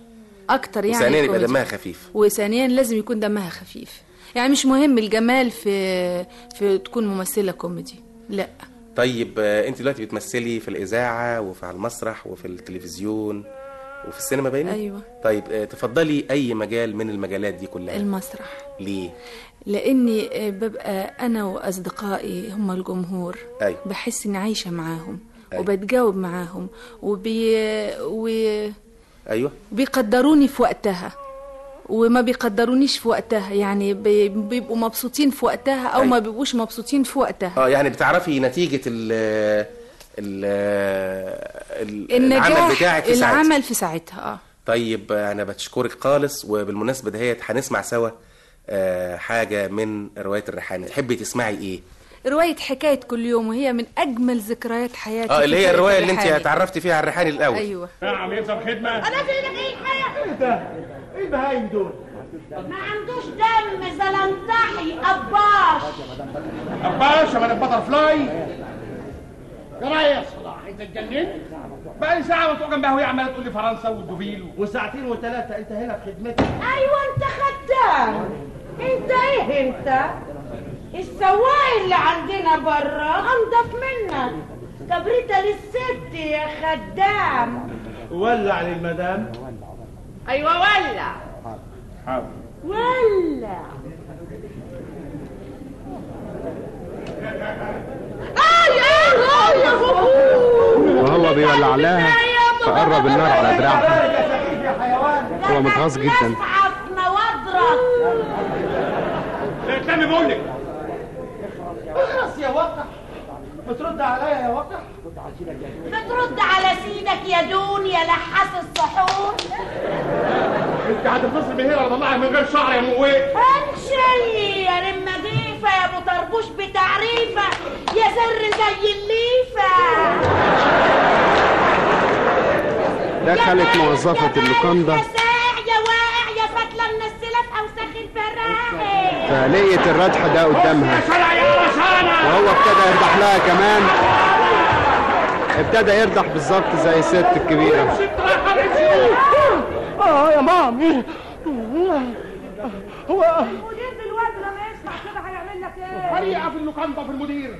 اكتر يعني وثانيا يبقى كوميدي. دمها خفيف وثانيا لازم يكون دمها خفيف يعني مش مهم الجمال في في تكون ممثله كوميدي لا طيب آه، انت دلوقتي بتمثلي في الاذاعه وفي على المسرح وفي التلفزيون وفي السينما باينه ايوه طيب آه، تفضلي اي مجال من المجالات دي كلها المسرح ليه لاني آه، ببقى انا واصدقائي هم الجمهور ايوه بحس اني عايشه معاهم أيوة. وبتجاوب معاهم وبي... وبيقدروني ايوه في وقتها وما بيقدرونيش في وقتها يعني بي- بيبقوا مبسوطين في وقتها او أيوة. ما بيبقوش مبسوطين في وقتها اه يعني بتعرفي نتيجه ال ال ال- النجاح العمل بتاعك في ساعتها العمل في ساعتها اه طيب آه، انا بشكرك خالص وبالمناسبه دهيت هنسمع سوا آه، حاجه من روايه الريحاني تحبي تسمعي ايه روايه حكايه كل يوم وهي من اجمل ذكريات حياتي اه في اللي هي فرقة الروايه اللي انت الريحاني. اتعرفتي فيها على الريحاني الاول ايوه نعم يلزم خدمة انا في ايدك ايه حاجه ايه ده؟ ايه البهايم دول؟ ما عندوش دم زلنطحي قباش عباس يا مدام باتر فلاي يا راي يا صلاح انت اتجننت؟ بقى لي ساعة وتقع جنبها وهي عمالة تقول لي فرنسا والدوفيل وساعتين وثلاثة انت هنا في خدمتي ايوه انت خدام انت ايه انت السواق اللي عندنا برا انضف منك كبريتة للست يا خدام ولع للمدام ايوه ولع حاضر ولع وهو بيولع لها فقرب النار على دراعها هو متغاظ جدا اسعف نوضرك اتلمي بقول لك اخلص يا وقح بترد عليا يا وقح بترد على سيدك يا دون يا لحاس الصحون انت هتتصل من هنا وطلعك من غير شعر يا مويه امشي يا رمديفة يا ابو طربوش بتعريفة يا زر زي الليفة دخلت موظفة اللوكاندا ساع يا واقع يا فتلة منزلة في اوساخ الفراعي فلقيت الردح ده قدامها وهو ابتدى يردح لها كمان ابتدى يردح بالظبط زي الست الكبيرة اه يا مام هو المدير دلوقتي لما يسمع كده هيعمل لك ايه؟ فريقة في اللوكاندا في المدير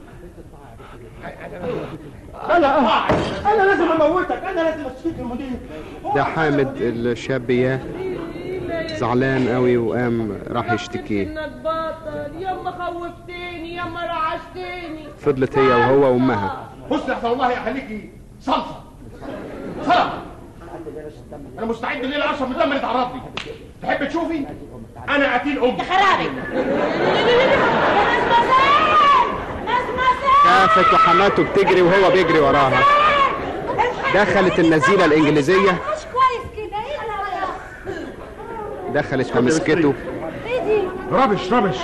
انا انا لازم اموتك انا لازم اشتكي المدير ده حامد الشاب اياه زعلان قوي وقام راح يشتكيه انك بطل ياما خوفتني ياما رعشتني فضلت هي وهو وامها بص يا والله يخليكي صلصه صلصه انا مستعد الليله اشرب من دم اللي اتعرض لي تحب تشوفي انا قتيل امي يا خرابي كافت وحماته بتجري وهو بيجري وراها دخلت النزيلة الإنجليزية مش كويس كده ايه ده؟ دخلت فمسكته ايه دي؟ ربش ربش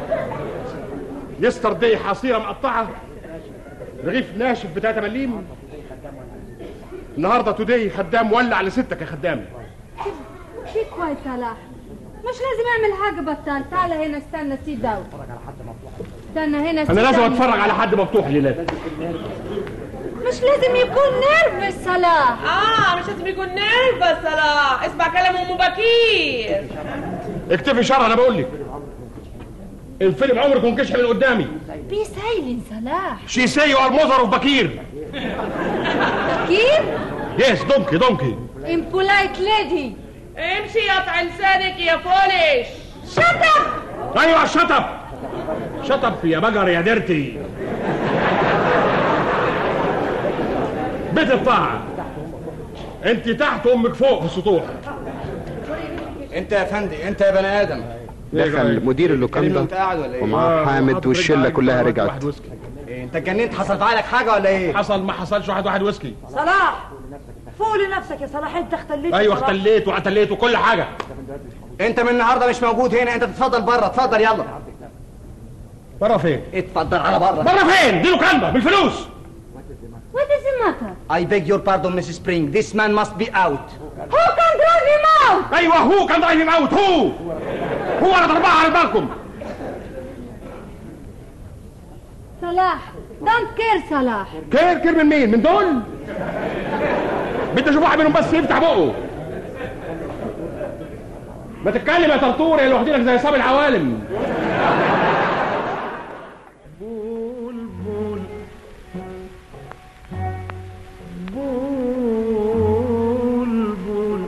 يستر دي حصيره مقطعه رغيف ناشف ب 3 مليم النهارده تودي خدام ولع لستك يا خدام في كويس صلاح مش لازم اعمل حاجه بطال تعال هنا استنى سي داون استنى هنا انا sit لازم down. اتفرج على حد مفتوح ليلات مش لازم يكون نيرفس صلاح اه مش لازم يكون نيرفس صلاح اسمع كلام ام بكير اكتفي شر انا بقول لك الفيلم عمرك ما كشح من قدامي بي سايلين صلاح شي سي ار موزر اوف بكير كيف يس دونكي دونكي امبولايت ليدي امشي يا قطع لسانك يا فولش شطب ايوه شطب شطب يا بجر يا ديرتي بيت الطاعة انت تحت امك فوق في السطوح انت يا فندي انت يا بني ادم دخل مدير انت اللوكاندا قاعد ولا ايه ومعاه حامد والشلة كلها رجعت إيه، انت اتجننت حصل عليك حاجه ولا ايه حصل ما حصلش واحد واحد ويسكي صلاح فوق لنفسك يا صلاح انت اختليت ايوه اختليت واعتليت وكل حاجه انت من النهارده مش موجود هنا انت تتفضل بره اتفضل يلا بره فين اتفضل على بره بره فين دي لوكاندا بالفلوس What is the matter? I beg your pardon Mrs. Spring this man must be out Who can drive him out? ايوه هو كان ضايع اوت هو هو انا ضربها على بالكم صلاح don't care صلاح كير كير من مين من دول بدي اشوف واحد منهم بس يفتح بقه ما تتكلم يا طرطور اللي واخدينك زي صاب العوالم بلبل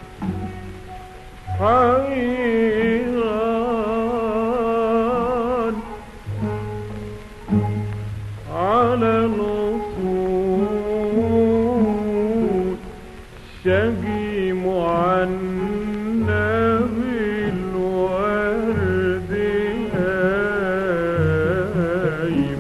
حيران على نصول شقي معنى بالورد هايم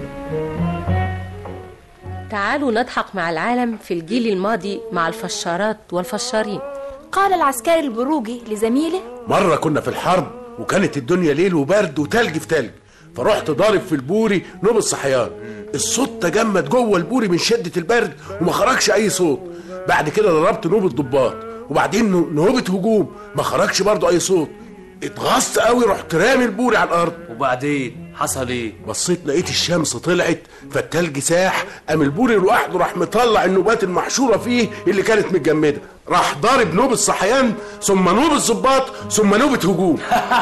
تعالوا نضحك مع العالم في الجيل الماضي مع الفشارات والفشارين قال العسكري البروجي لزميله مرة كنا في الحرب وكانت الدنيا ليل وبرد وتلج في تلج فرحت ضارب في البوري نوب الصحيان الصوت تجمد جوه البوري من شدة البرد وما خرجش أي صوت بعد كده ضربت نوب الضباط وبعدين نو- نوبة هجوم ما خرجش برضو أي صوت اتغصت قوي رحت رامي البوري على الأرض وبعدين حصل ايه بصيت لقيت الشمس طلعت فالتلج ساح قام البوري لوحده راح مطلع النوبات المحشوره فيه اللي كانت متجمده راح ضارب نوب الصحيان ثم نوب الظباط ثم نوبه هجوم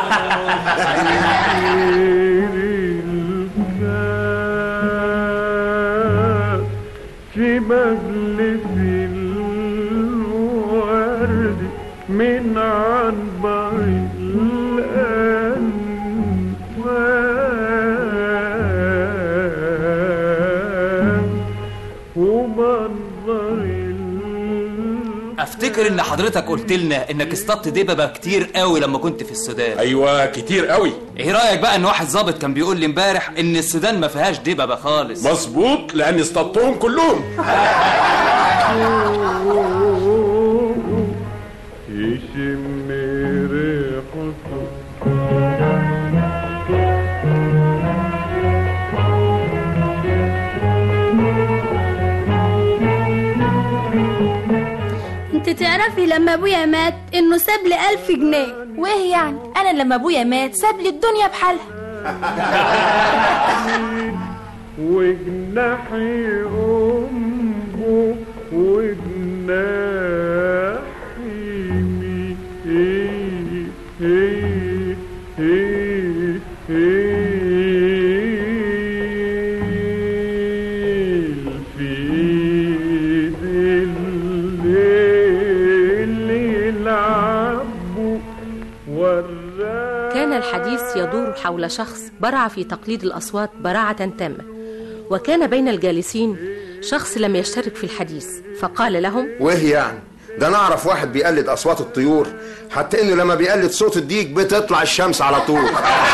في مجلس الورد من عنبر الأنوار ومنظر افتكر ان حضرتك قلت لنا انك اصطدت دببه كتير قوي لما كنت في السودان ايوه كتير قوي ايه رايك بقى ان واحد ظابط كان بيقول لي امبارح ان السودان ما فيهاش دببه خالص مظبوط لان اصطدتهم كلهم يشم ريحته انت تعرفي لما ابويا مات انه ساب لي ألف جنيه وايه يعني انا لما ابويا مات ساب لي الدنيا بحالها وجناحي أمه وجناحي مي هي هي هي هي في ايد الليل يلعبوا ورا كان الحديث يدور حول شخص برع في تقليد الأصوات براعة تامة وكان بين الجالسين شخص لم يشترك في الحديث فقال لهم وايه يعني ده انا اعرف واحد بيقلد اصوات الطيور حتى انه لما بيقلد صوت الديك بتطلع الشمس على طول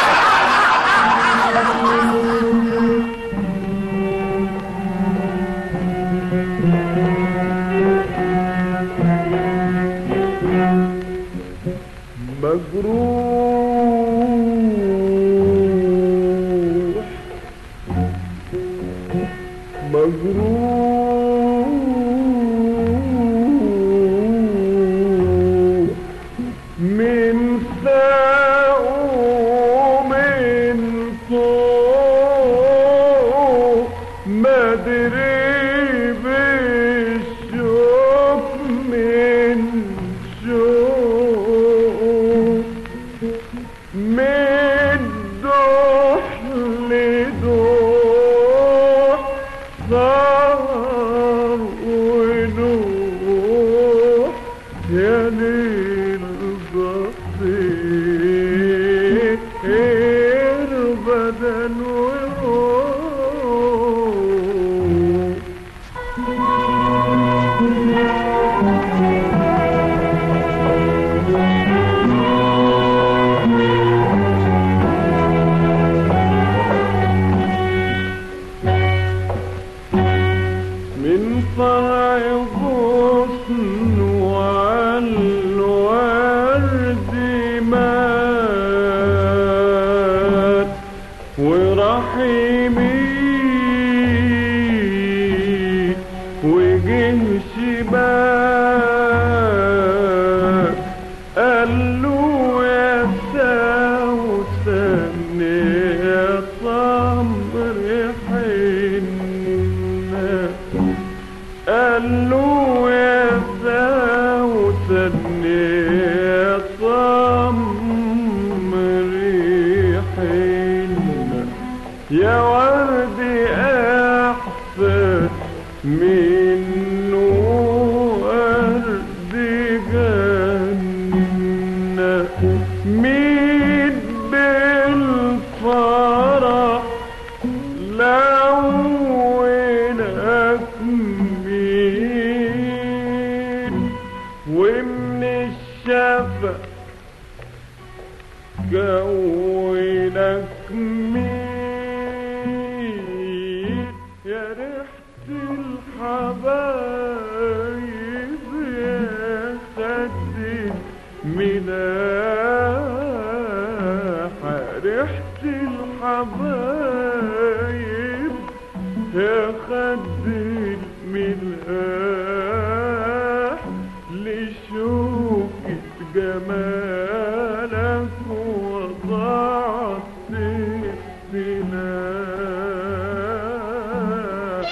مجروح مجروح من فوق من فوق ما ادري بالشوق من شوق من دوح لدوح صار ونوح يا ليل بصير بدن وروح من فرع غصن والورد مات ورا مين بالفرح لونك مين ومن الشفق كونك مين يا ريحة الحبايب يا خدي مناحة ريحة الحبايب يا خدي المناح لشوكة جمالك وضعت السلاح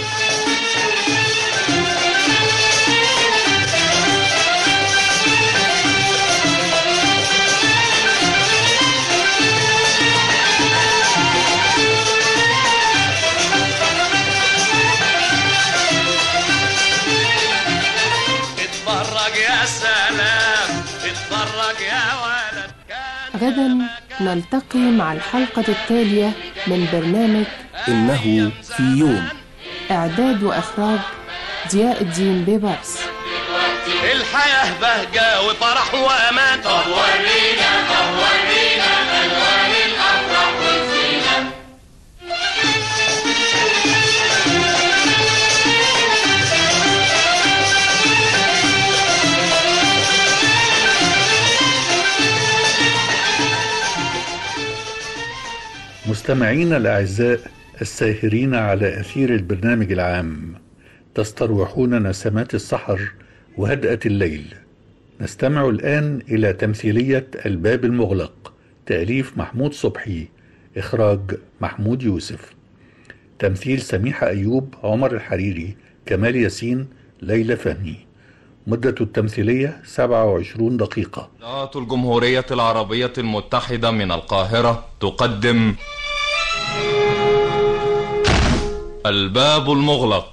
اتفرج يا سلام اتفرج يا ولد غدا نلتقي مع الحلقة التالية من برنامج إنه في يوم إعداد وإخراج ضياء الدين بيبرس الحياة بهجة وفرح وأمان طب ورينا طب ورينا ألوان الأفراح والزينة مستمعينا الأعزاء الساهرين على أثير البرنامج العام تستروحون نسمات السحر وهدأة الليل نستمع الآن إلى تمثيلية الباب المغلق تأليف محمود صبحي إخراج محمود يوسف تمثيل سميحة أيوب عمر الحريري كمال ياسين ليلى فهمي مدة التمثيلية 27 دقيقة إذاعة الجمهورية العربية المتحدة من القاهرة تقدم الباب المغلق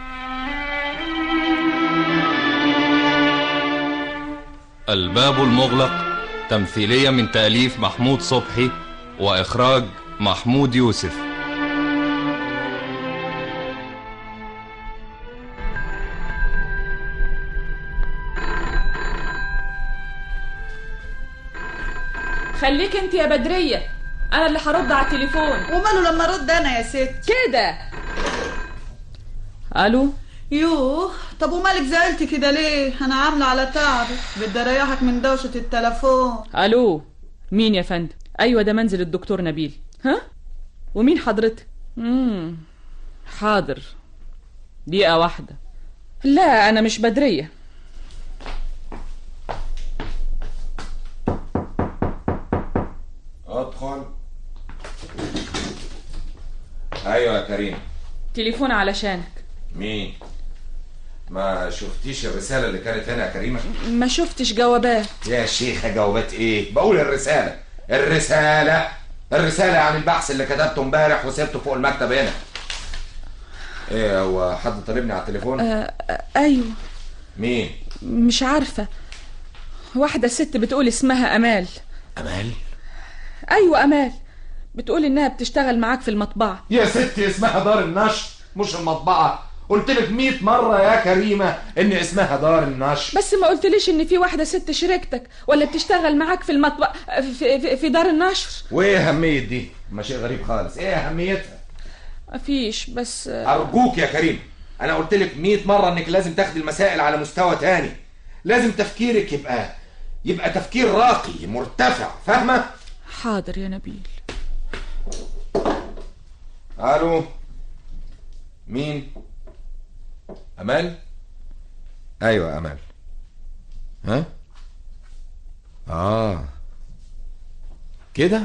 الباب المغلق تمثيلية من تأليف محمود صبحي وإخراج محمود يوسف خليك انت يا بدرية انا اللي هرد على التليفون وماله لما ارد انا يا ست كده الو يوه طب ومالك زعلتي كده ليه انا عامله على تعب بدي اريحك من دوشه التلفون الو مين يا فندم ايوه ده منزل الدكتور نبيل ها ومين حضرتك امم حاضر دقيقة واحدة لا أنا مش بدرية ادخل ايوه يا كريم تليفون علشانك مين ما شفتيش الرساله اللي كانت هنا يا كريمه ما شفتش جوابات يا شيخه جوابات ايه بقول الرساله الرساله الرساله عن البحث اللي كتبته امبارح وسبته فوق المكتب هنا ايه هو حد طالبني على التليفون آه آه، أيوه مين مش عارفة واحدة ست بتقول اسمها أمال امال أيوة أمال بتقول إنها بتشتغل معاك في المطبعة يا ستي اسمها دار النشر مش المطبعه قلت لك 100 مره يا كريمه ان اسمها دار النشر بس ما قلتليش إن في واحدة ست شريكتك ولا بتشتغل معاك في المطبعة في, في, في دار النشر وايه اهميه دي ما شيء غريب خالص ايه اهميتها مفيش بس ارجوك يا كريم انا قلت لك 100 مره انك لازم تاخدي المسائل على مستوى تاني لازم تفكيرك يبقى يبقى تفكير راقي مرتفع فاهمه حاضر يا نبيل الو مين امال ايوه امال ها اه كده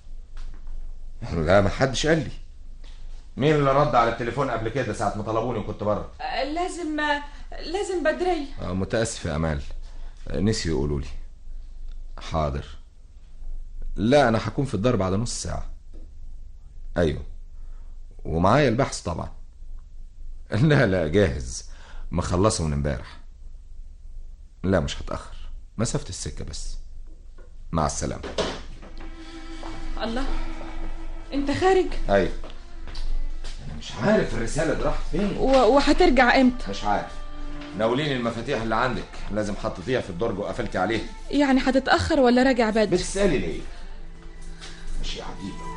لا ما حدش قال لي مين اللي رد على التليفون قبل كده ساعه ما طلبوني وكنت بره آه، لازم لازم بدرية آه متاسف يا امال آه، نسيوا يقولوا لي حاضر لا انا هكون في الدار بعد نص ساعه ايوه ومعايا البحث طبعا لا لا جاهز مخلصه من امبارح لا مش هتاخر مسافه السكه بس مع السلامه الله انت خارج ايوه انا مش عارف الرساله دي راحت فين و... وهترجع امتى مش عارف ناوليني المفاتيح اللي عندك لازم حطيتيها في الدرج وقفلتي عليها يعني هتتاخر ولا راجع بدري بتسالي ليه مش عجيبه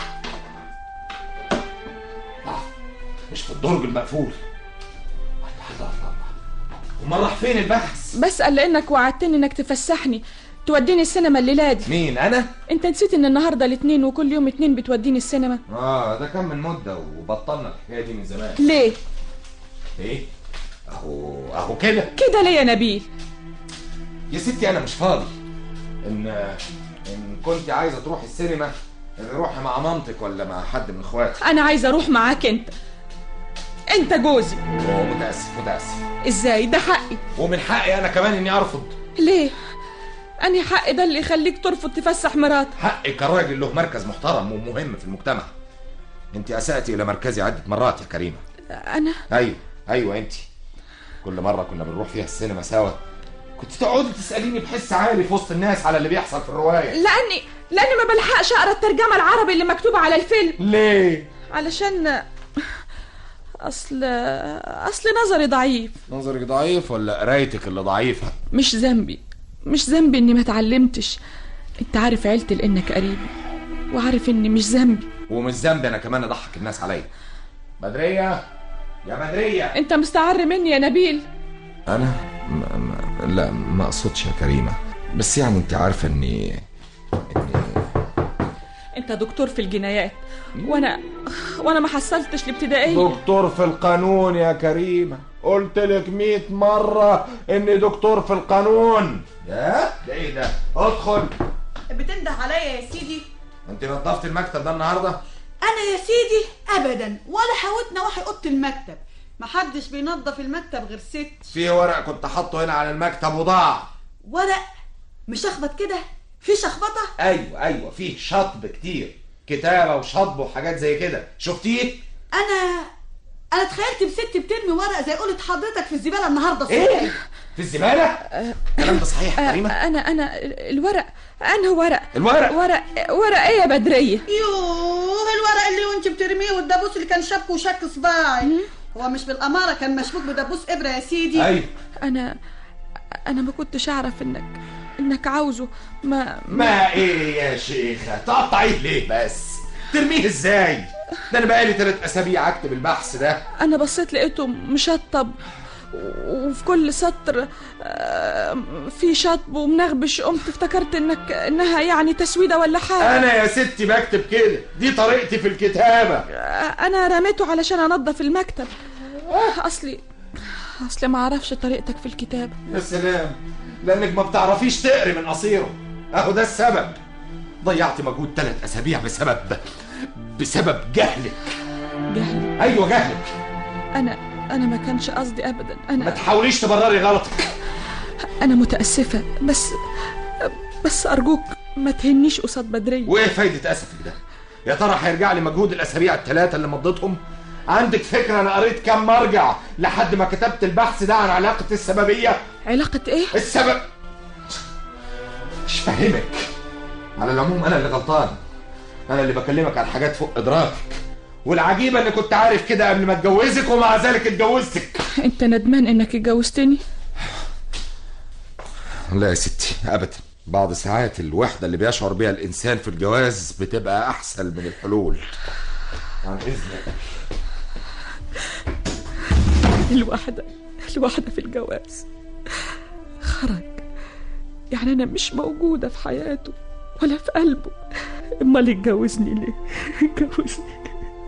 آه، مش في الدرج المقفول الله الله الله امال راح فين البحث بسأل لانك وعدتني انك تفسحني توديني السينما الليله دي مين انا انت نسيت ان النهارده الاثنين وكل يوم اتنين بتوديني السينما اه ده كان من مده وبطلنا الحكايه دي من زمان ليه ايه اهو اهو كده كده ليه يا نبيل يا ستي انا مش فاضي ان ان كنت عايزه تروحي السينما روحي مع مامتك ولا مع حد من اخواتك انا عايزه اروح معاك انت انت جوزي أوه، متاسف متاسف ازاي ده حقي ومن حقي انا كمان اني ارفض ليه انهي حق ده اللي يخليك ترفض تفسح مراتك حقي كراجل له مركز محترم ومهم في المجتمع انت اسأتي الى مركزي عده مرات يا كريمه انا ايوه ايوه انت كل مره كنا بنروح فيها السينما سوا كنت تقعدي تساليني بحس عالي في وسط الناس على اللي بيحصل في الروايه لاني لاني ما بلحقش اقرا الترجمه العربي اللي مكتوبه على الفيلم ليه علشان اصل اصل نظري ضعيف نظرك ضعيف ولا قرايتك اللي ضعيفه مش ذنبي مش ذنبي اني ما اتعلمتش انت عارف عيلتي لانك قريبي وعارف اني مش ذنبي ومش ذنبي انا كمان اضحك الناس عليا بدريه يا بدريه انت مستعر مني يا نبيل انا ما ما لا ما اقصدش يا كريمه بس يعني انت عارفه اني انت دكتور في الجنايات وانا وانا ما حصلتش الابتدائيه دكتور في القانون يا كريمه قلت لك 100 مره اني دكتور في القانون يا ده ايه ده ادخل بتنده عليا يا سيدي انت نظفت المكتب ده النهارده انا يا سيدي ابدا ولا حاوت نواحي اوضه المكتب محدش بينظف المكتب غير ست في ورق كنت حاطه هنا على المكتب وضاع ورق مشخبط كده في شخبطه ايوه ايوه فيه شطب كتير كتابه وشطب وحاجات زي كده شفتيه انا انا تخيلت بست بترمي ورق زي قولة حضرتك في الزباله النهارده الصبح ايه في الزباله الكلام ده صحيح يا آه، كريمه انا انا الورق انه ورق الورق؟ ورق ورق ايه يا بدريه يوه الورق اللي وانت بترميه والدبوس اللي كان شبكه وشك صباعي هو مش بالاماره كان مشبوك بدبوس ابره يا سيدي ايوه انا انا ما كنتش اعرف انك انك عاوزه ما ما ايه يا شيخه تقطعيه ليه بس ترميه ازاي ده انا بقالي ثلاث اسابيع اكتب البحث ده انا بصيت لقيته مشطب وفي كل سطر آه، في شطب ومنغبش قمت افتكرت انك انها يعني تسويده ولا حاجه انا يا ستي بكتب كده دي طريقتي في الكتابه آه، انا رميته علشان انظف المكتب آه، اصلي اصلي ما اعرفش طريقتك في الكتابه يا سلام لانك ما بتعرفيش تقري من قصيره اهو ده السبب ضيعت مجهود ثلاث اسابيع بسبب بسبب جهلك جهل ايوه جهلك انا انا ما كانش قصدي ابدا ما انا تحاوليش تبرري غلطك انا متاسفه بس بس ارجوك ما تهنيش قصاد بدريه وايه فايده اسفك ده يا ترى هيرجع لي مجهود الاسابيع الثلاثه اللي مضيتهم عندك فكره انا قريت كام مرجع لحد ما كتبت البحث ده عن علاقه السببيه علاقه ايه السبب مش فاهمك على العموم انا اللي غلطان انا اللي بكلمك عن حاجات فوق ادراكك والعجيبه اني كنت عارف كده قبل ما اتجوزك ومع ذلك اتجوزتك انت ندمان انك اتجوزتني لا يا ستي ابدا بعض ساعات الوحده اللي بيشعر بيها الانسان في الجواز بتبقى احسن من الحلول عن اذنك الواحدة الواحدة في الجواز خرج يعني أنا مش موجودة في حياته ولا في قلبه أمال يتجوزني ليه؟ يتجوزني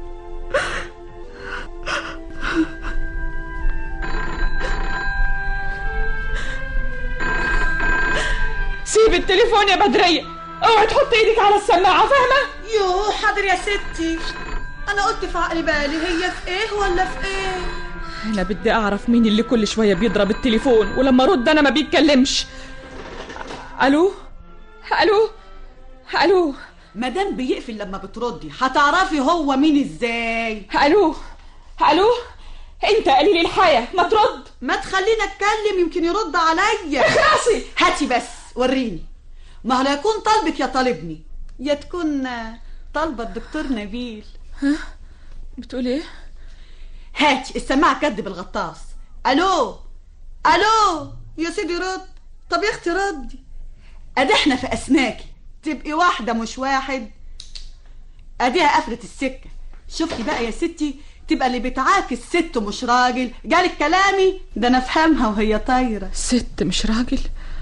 سيب التليفون يا بدرية اوعي تحط ايدك على السماعة فاهمة؟ يوه حاضر يا ستي انا قلت في عقلي بالي هي في ايه ولا في ايه أنا بدي أعرف مين اللي كل شوية بيضرب التليفون ولما أرد أنا ما بيتكلمش ألو ألو ألو مادام بيقفل لما بتردي هتعرفي هو مين ازاي ألو ألو أنت قليل الحياة ما ترد ما تخليني اتكلم يمكن يرد عليا اخلصي هاتي بس وريني ما هو لا يكون طالبك يا طالبني يا تكون آه، طالبة الدكتور نبيل ها بتقول ايه هاتي السماعة كدب الغطاس الو الو يا سيدي رد طب يا اختي ردي ادي احنا في اسماكي تبقي واحدة مش واحد اديها قفلة السكة شفتي بقى يا ستي تبقى اللي بتعاكس ست مش راجل جالك كلامي ده انا افهمها وهي طايرة ست مش راجل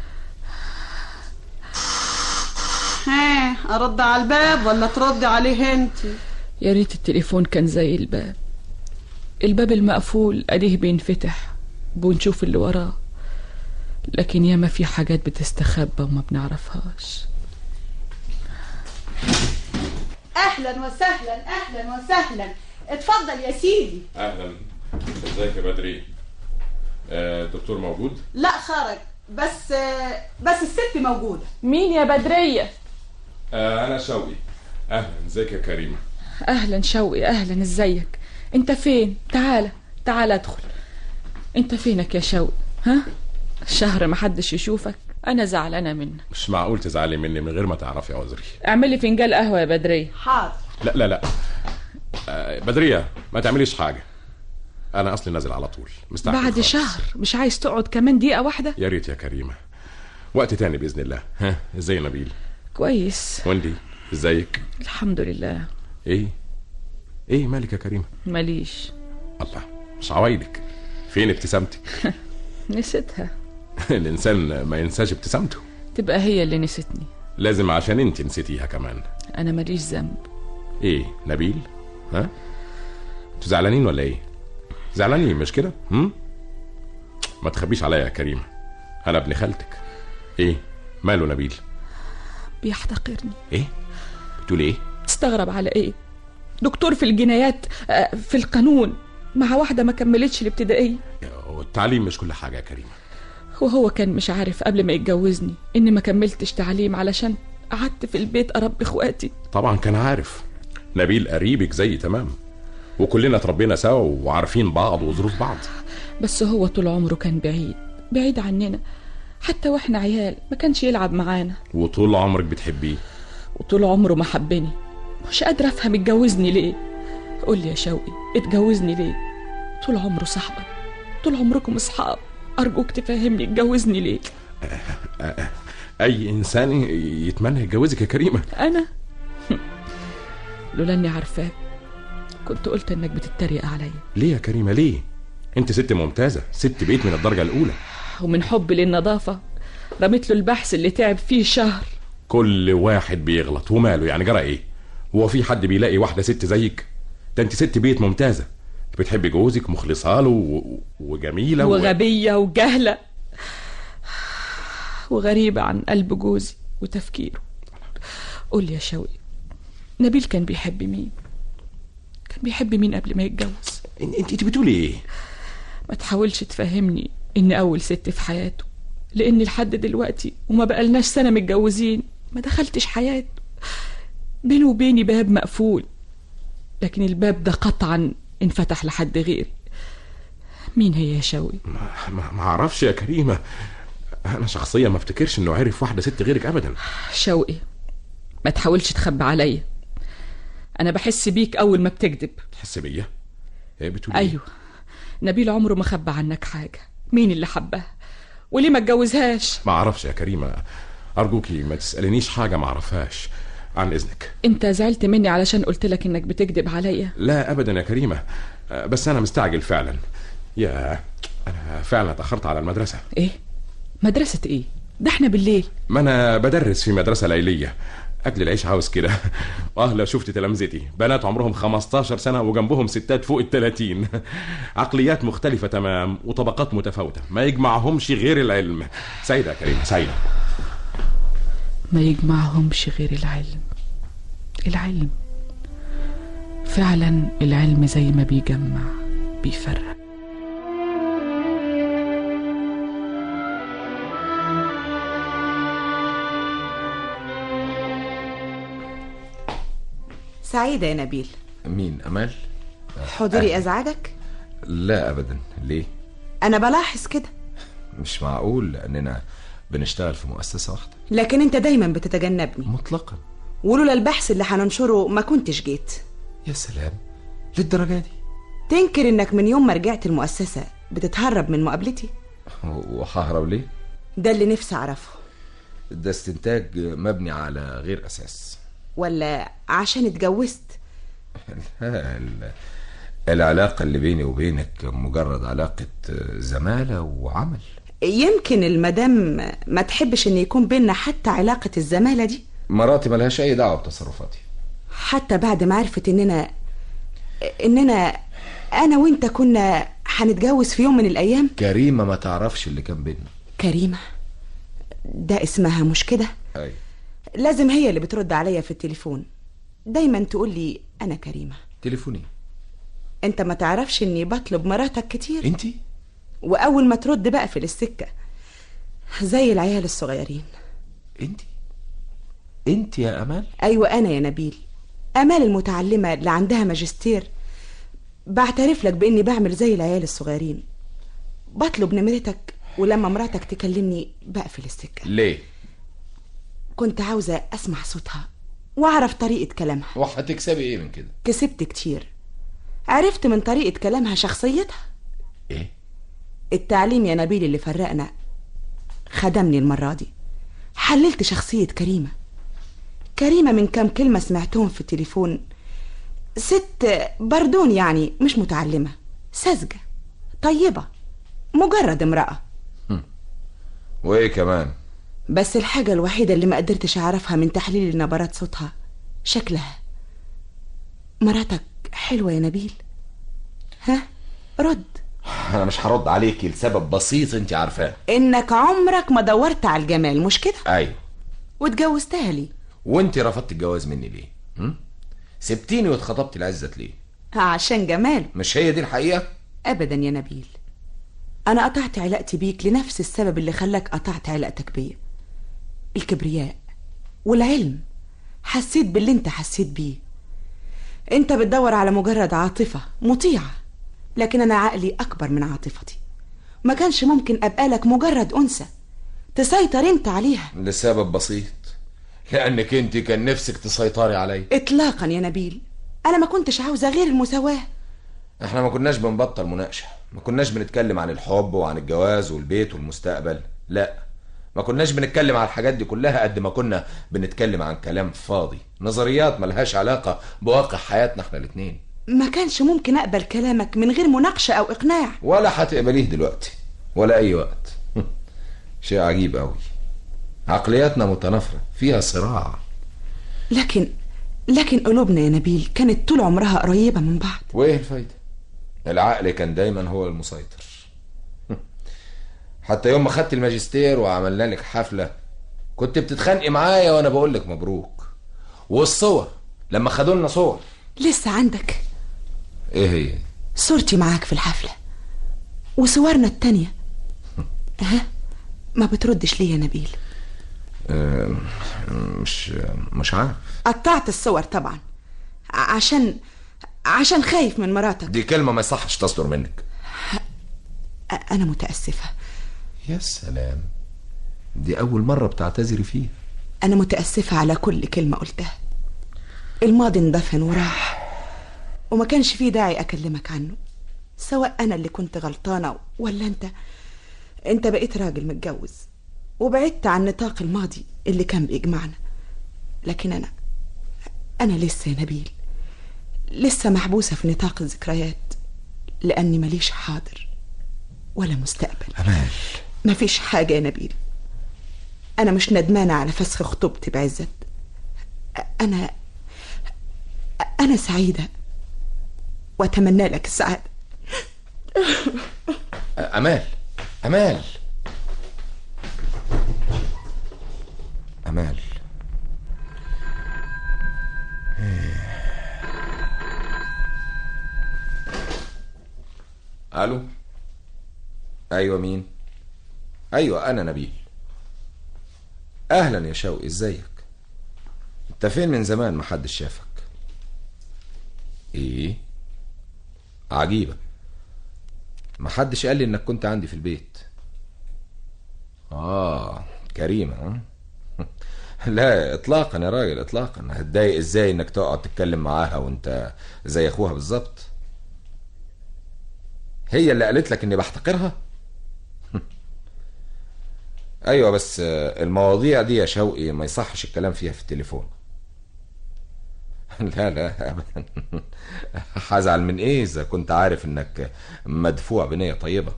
ها ارد على الباب ولا تردي عليه انت يا ريت التليفون كان زي الباب الباب المقفول اديه بينفتح بنشوف اللي وراه لكن ياما في حاجات بتستخبى وما بنعرفهاش اهلا وسهلا اهلا وسهلا اتفضل يا سيدي اهلا ازيك يا بدري آه، الدكتور موجود لا خرج بس بس الست موجودة مين يا بدرية آه، انا شوقي اهلا ازيك يا كريمه اهلا شوقي اهلا ازيك انت فين تعالى تعالى ادخل انت فينك يا شوقي ها شهر ما حدش يشوفك انا زعلانه منك مش معقول تزعلي مني من غير ما تعرفي عذري اعمل لي فنجان قهوه يا بدريه حاضر لا لا لا آه، بدريه ما تعمليش حاجه انا اصلي نازل على طول مستعجل بعد خالص. شهر مش عايز تقعد كمان دقيقه واحده يا ريت يا كريمه وقت تاني باذن الله ها ازاي نبيل كويس وندي ازيك الحمد لله ايه ايه مالك يا كريمه ماليش الله مش عوايدك فين ابتسامتك نسيتها الانسان ما ينساش ابتسامته تبقى هي اللي نسيتني لازم عشان انت نسيتيها كمان انا ماليش ذنب ايه نبيل ها انتوا زعلانين ولا ايه زعلانين مش كده هم ما تخبيش عليا يا كريمه انا ابن خالتك ايه ماله نبيل بيحتقرني ايه بتقول ايه تستغرب على ايه دكتور في الجنايات آه، في القانون مع واحده ما كملتش الابتدائيه التعليم مش كل حاجه يا كريمه وهو كان مش عارف قبل ما يتجوزني اني ما كملتش تعليم علشان قعدت في البيت اربي اخواتي طبعا كان عارف نبيل قريبك زي تمام وكلنا اتربينا سوا وعارفين بعض وظروف بعض بس هو طول عمره كان بعيد بعيد عننا حتى واحنا عيال ما كانش يلعب معانا وطول عمرك بتحبيه وطول عمره ما حبني مش قادرة افهم اتجوزني ليه قول لي يا شوقي اتجوزني ليه طول عمره صاحبك طول عمركم اصحاب ارجوك تفهمني اتجوزني ليه اي انسان يتمنى يتجوزك يا كريمه انا لولا اني عارفاك كنت قلت انك بتتريق عليا ليه يا كريمه ليه انت ست ممتازه ست بيت من الدرجه الاولى ومن حبي للنظافة رميت له البحث اللي تعب فيه شهر كل واحد بيغلط وماله يعني جرى ايه هو في حد بيلاقي واحده ست زيك ده انت ست بيت ممتازه بتحبي جوزك مخلصه له و... وجميله و... وغبية وجهلة وغريبة عن قلب جوزي وتفكيره قول لي يا شوقي نبيل كان بيحب مين كان بيحب مين قبل ما يتجوز انت انت بتقولي ايه ما تحاولش تفهمني ان اول ست في حياته لان لحد دلوقتي وما بقالناش سنه متجوزين ما دخلتش حياته بينه وبيني باب مقفول لكن الباب ده قطعا انفتح لحد غيري مين هي يا شوقي ما ما اعرفش يا كريمه انا شخصيا ما افتكرش انه عرف واحده ست غيرك ابدا شوقي ما تحاولش تخبي عليا انا بحس بيك اول ما بتكذب تحس بيا ايه بتقولي إيه؟ ايوه نبيل عمره ما خبى عنك حاجه مين اللي حبها وليه ما اتجوزهاش ما اعرفش يا كريمه ارجوكي ما تسالنيش حاجه ما اعرفهاش عن اذنك انت زعلت مني علشان قلت لك انك بتكذب عليا لا ابدا يا كريمه آه، بس انا مستعجل فعلا يا انا فعلا اتاخرت على المدرسه ايه مدرسه ايه ده احنا بالليل ما انا بدرس في مدرسه ليليه اكل العيش عاوز كده اه لو شفت تلامذتي بنات عمرهم 15 سنه وجنبهم ستات فوق ال 30 عقليات مختلفه تمام وطبقات متفاوته ما يجمعهمش غير العلم سعيده يا كريمه سعيده ما يجمعهمش غير العلم العلم فعلا العلم زي ما بيجمع بيفرق سعيدة يا نبيل مين امال حضوري أزعجك؟ لا ابدا ليه أنا بلاحظ كده مش معقول لاننا بنشتغل في مؤسسه واحده لكن انت دايما بتتجنبني مطلقا ولولا البحث اللي هننشره ما كنتش جيت يا سلام للدرجة دي تنكر انك من يوم ما رجعت المؤسسة بتتهرب من مقابلتي وههرب ليه ده اللي نفسي اعرفه ده استنتاج مبني على غير أساس ولا عشان اتجوزت لا، ال- العلاقة اللي بيني وبينك مجرد علاقة زمالة وعمل يمكن المدام ما تحبش ان يكون بينا حتى علاقة الزمالة دي مراتي ملهاش أي دعوة بتصرفاتي حتى بعد ما عرفت اننا اننا انا وانت كنا هنتجوز في يوم من الايام كريمة ما تعرفش اللي كان بيننا كريمة ده اسمها مش كده أي لازم هي اللي بترد عليا في التليفون دايما تقول لي انا كريمة تليفوني انت ما تعرفش اني بطلب مراتك كتير انتي واول ما ترد بقى في السكة زي العيال الصغيرين انت يا أمال ايوه انا يا نبيل امال المتعلمة اللي عندها ماجستير بعترف لك باني بعمل زي العيال الصغيرين بطلب نمرتك ولما مراتك تكلمني بقفل السكة ليه كنت عاوزة اسمع صوتها واعرف طريقة كلامها وهتكسبي ايه من كده كسبت كتير عرفت من طريقة كلامها شخصيتها ايه التعليم يا نبيل اللي فرقنا خدمني المرة دي حللت شخصية كريمة كريمة من كام كلمة سمعتهم في التليفون ست بردون يعني مش متعلمة ساذجة طيبة مجرد امرأة وايه كمان بس الحاجة الوحيدة اللي ما قدرتش أعرفها من تحليل نبرات صوتها شكلها مراتك حلوة يا نبيل ها رد انا مش هرد عليكي لسبب بسيط انت عارفاه إنك عمرك ما دورت على الجمال مش كده ايوه واتجوزتها لي وانت رفضت الجواز مني ليه هم؟ سبتيني واتخطبت لعزت ليه عشان جمال مش هي دي الحقيقة أبدا يا نبيل أنا قطعت علاقتي بيك لنفس السبب اللي خلاك قطعت علاقتك بيا الكبرياء والعلم حسيت باللي انت حسيت بيه انت بتدور على مجرد عاطفة مطيعة لكن أنا عقلي أكبر من عاطفتي ما كانش ممكن أبقى لك مجرد أنثى تسيطر انت عليها لسبب بسيط لانك انت كان نفسك تسيطري عليا إطلاقا يا نبيل أنا ما كنتش عاوزة غير المساواة احنا ما كناش بنبطل مناقشة ما كناش بنتكلم عن الحب وعن الجواز والبيت والمستقبل لا ما كناش بنتكلم على الحاجات دي كلها قد ما كنا بنتكلم عن كلام فاضي نظريات ملهاش علاقة بواقع حياتنا احنا الاتنين ما كانش ممكن أقبل كلامك من غير مناقشة أو إقناع ولا هتقبليه دلوقتي ولا اي وقت شيء عجيب قوي عقلياتنا متنافرة فيها صراع لكن لكن قلوبنا يا نبيل كانت طول عمرها قريبة من بعض وايه الفايدة العقل كان دايما هو المسيطر حتى يوم ما خدت الماجستير وعملنا لك حفلة كنت بتتخانقي معايا وانا بقول لك مبروك والصور لما خدوا لنا صور لسه عندك ايه هي صورتي معاك في الحفلة وصورنا التانية ها ما بتردش ليه يا نبيل آه، مش مش عارف قطعت الصور طبعا ع- عشان عشان خايف من مراتك دي كلمة ما يصحش تصدر منك أ- أنا متأسفة يا سلام دي أول مرة بتعتذري فيها أنا متأسفة على كل كلمة قلتها الماضي اندفن وراح وما كانش فيه داعي أكلمك عنه سواء أنا اللي كنت غلطانة ولا أنت أنت بقيت راجل متجوز وبعدت عن نطاق الماضي اللي كان بيجمعنا لكن أنا أنا لسه يا نبيل لسه محبوسة في نطاق الذكريات لأني ماليش حاضر ولا مستقبل أمال مفيش حاجة يا نبيل أنا مش ندمانة على فسخ خطوبتي بعزت أنا أنا سعيدة وأتمنى لك السعادة أمال أمال أمال ألو أيوة مين أيوة أنا نبيل أهلا يا شوقي إزيك أنت فين من زمان محدش شافك إيه عجيبة محدش قال لي إنك كنت عندي في البيت آه كريمة ها؟ لا اطلاقا يا راجل اطلاقا هتضايق ازاي انك تقعد تتكلم معاها وانت زي اخوها بالظبط هي اللي قالت لك اني بحتقرها ايوه بس آه، المواضيع دي يا شوقي ما يصحش الكلام فيها في التليفون لا لا ابدا هزعل من ايه اذا كنت عارف انك مدفوع بنية طيبة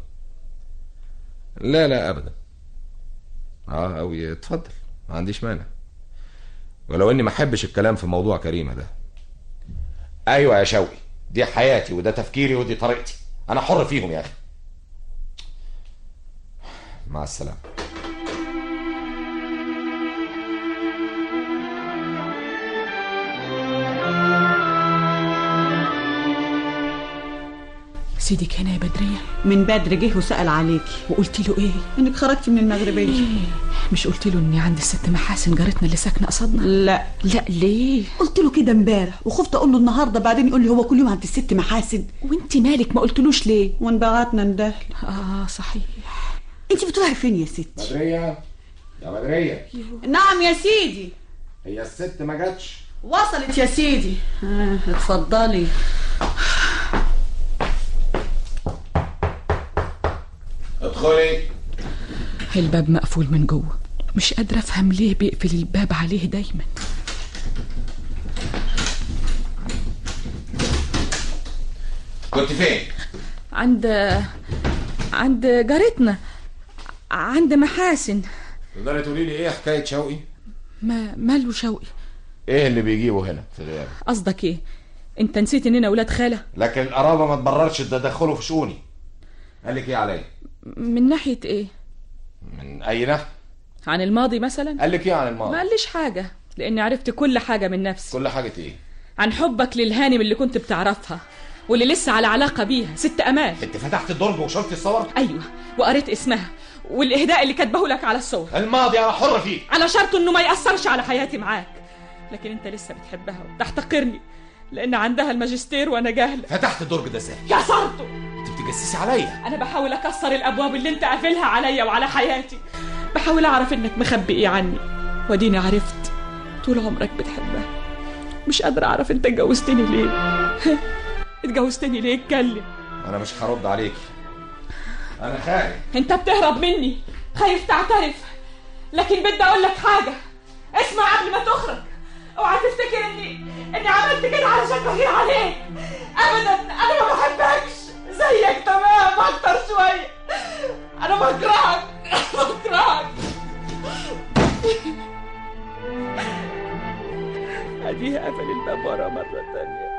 لا لا ابدا اه اوي اتفضل ما عنديش مانع ولو اني ما احبش الكلام في موضوع كريمة ده ايوه يا شوقي دي حياتي وده تفكيري ودي طريقتي انا حر فيهم يا اخي مع السلامة سيدك هنا يا بدرية من بدر جه وسأل عليكي وقلت له ايه انك خرجتي من المغربية مش قلت له اني عند الست محاسن جارتنا اللي ساكنة قصادنا لا لا ليه قلت له كده امبارح وخفت اقول له النهارده بعدين يقول لي هو كل يوم عند الست محاسن وانت مالك ما قلتلوش ليه وانبعتنا ندهل اه صحيح انت بتروحي فين يا ست بدرية يا بدرية نعم يا سيدي هي الست ما جاتش وصلت يا سيدي آه اتفضلي ادخلي الباب مقفول من جوه مش قادرة افهم ليه بيقفل الباب عليه دايما كنت فين عند عند جارتنا عند محاسن تقدري تقولي لي ايه حكاية شوقي ما ماله شوقي ايه اللي بيجيبه هنا في الغياب قصدك ايه انت نسيت اننا ولاد خاله لكن القرابة ما تبررش تدخله في شؤوني قال لك ايه عليا من ناحيه ايه من اي ناحية عن الماضي مثلا قال لك ايه عن ما الماضي قاليش حاجه لاني عرفت كل حاجه من نفسي كل حاجة ايه عن حبك للهانم اللي كنت بتعرفها واللي لسه على علاقه بيها ست امال انت فتحت الدرج وشرت الصور ايوه وقريت اسمها والاهداء اللي كاتبه لك على الصور الماضي انا حر فيه على شرط انه ما ياثرش على حياتي معاك لكن انت لسه بتحبها وتحتقرني لان عندها الماجستير وانا جاهله فتحت الدرج ده ازاي كسرته انت بتجسسي عليا انا بحاول اكسر الابواب اللي انت قافلها عليا وعلى حياتي بحاول اعرف انك مخبي ايه عني واديني عرفت طول عمرك بتحبها مش قادره اعرف انت اتجوزتني ليه اتجوزتني ليه اتكلم انا مش هرد عليكي انا خايف انت بتهرب مني خايف تعترف لكن بدي اقول لك حاجه اسمع قبل ما تخرج اوعى تفتكر اني اني عملت كده علشان بغير عليك ابدا انا ما بحبكش زيك تمام اكتر شويه انا بكرهك بكرهك اديه قفل الباب ورا مره تانية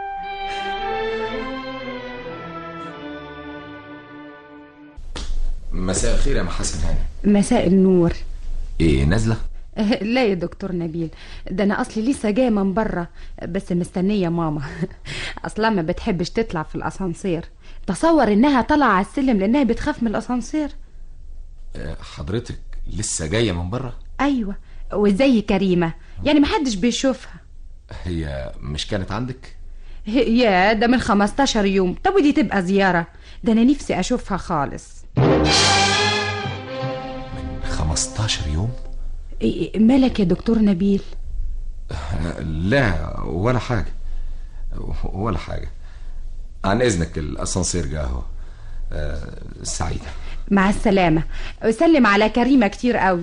مساء الخير يا محاسن هاني مساء النور ايه نازلة لا يا دكتور نبيل ده انا اصلي لسه جايه من بره بس مستنيه ماما اصلا ما بتحبش تطلع في الاسانسير تصور انها طالعه على السلم لانها بتخاف من الاسانسير آه، حضرتك لسه جاية من بره ايوه وزي كريمه يعني محدش بيشوفها هي مش كانت عندك يا ده من 15 يوم طب ودي تبقى زياره ده انا نفسي اشوفها خالص 15 يوم إيه- مالك يا دكتور نبيل آه، لا ولا حاجة ولا حاجة عن إذنك الأسانسير جه أهو آه، سعيدة مع السلامه سلم على كريمه كتير قوي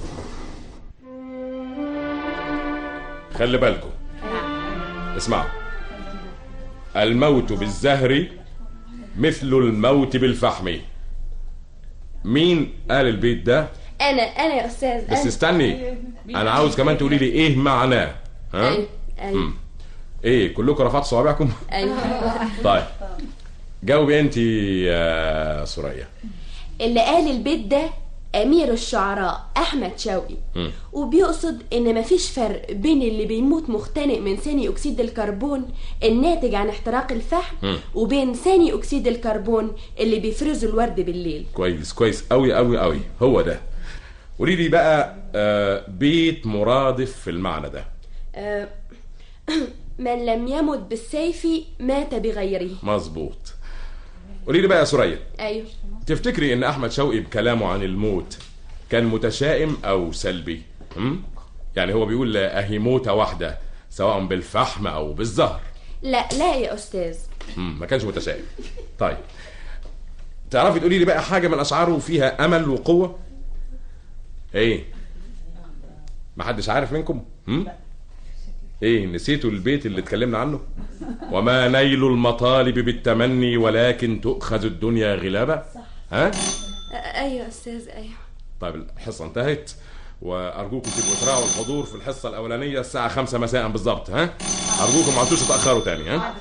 خلي بالكم اسمعوا الموت بالزهر مثل الموت بالفحم مين قال البيت ده انا انا يا استاذ بس أنا. استني انا عاوز كمان تقولي لي ايه معناه ها ايوه ايوه مم. ايه كلكم رفعتوا صوابعكم ايوه طيب جاوبي انت يا سوريا اللي قال البيت ده امير الشعراء احمد شوقي مم. وبيقصد ان مفيش فرق بين اللي بيموت مختنق من ثاني اكسيد الكربون الناتج عن احتراق الفحم مم. وبين ثاني اكسيد الكربون اللي بيفرزه الورد بالليل كويس كويس قوي قوي قوي هو ده قولي لي بقى آه بيت مرادف في المعنى ده آه، من لم يمت بالسيف مات بغيره مظبوط قولي لي بقى يا سوريا ايوه تفتكري ان احمد شوقي بكلامه عن الموت كان متشائم او سلبي هم؟ يعني هو بيقول اهي موتة واحدة سواء بالفحم او بالزهر لا لا يا أستاذ مم، ما كانش متشائم طيب تعرفي تقولي لي بقى حاجة من اشعاره فيها امل وقوة ايه ما حدش عارف منكم هم؟ ايه نسيتوا البيت اللي اتكلمنا عنه وما نيل المطالب بالتمني ولكن تؤخذ الدنيا غلابة ها أيوة يا أستاذ أيوة طيب الحصة انتهت وارجوكم تبقوا تراعوا الحضور في الحصة الاولانية الساعة خمسة مساء بالظبط ها ارجوكم ما عدتوش تأخروا تاني ها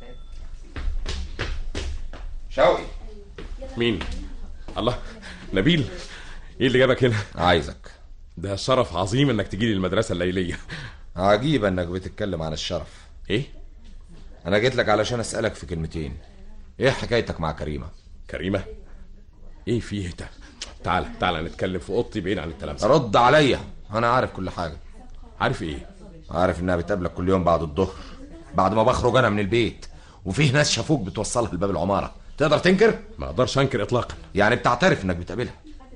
شوقي مين الله نبيل ايه اللي جابك هنا عايزك ده شرف عظيم انك تجي لي المدرسة الليلية عجيب انك بتتكلم عن الشرف ايه انا جيت لك علشان اسالك في كلمتين ايه حكايتك مع كريمه كريمة ايه فيه ده تعال تعال نتكلم في اوضتي بعيد عن التلامذة رد عليا انا عارف كل حاجه عارف ايه عارف انها بتقابلك كل يوم بعد الظهر بعد ما بخرج انا من البيت وفيه ناس شافوك بتوصلها لباب العماره تقدر تنكر ما اقدرش انكر اطلاقا يعني بتعترف انك بتقابلها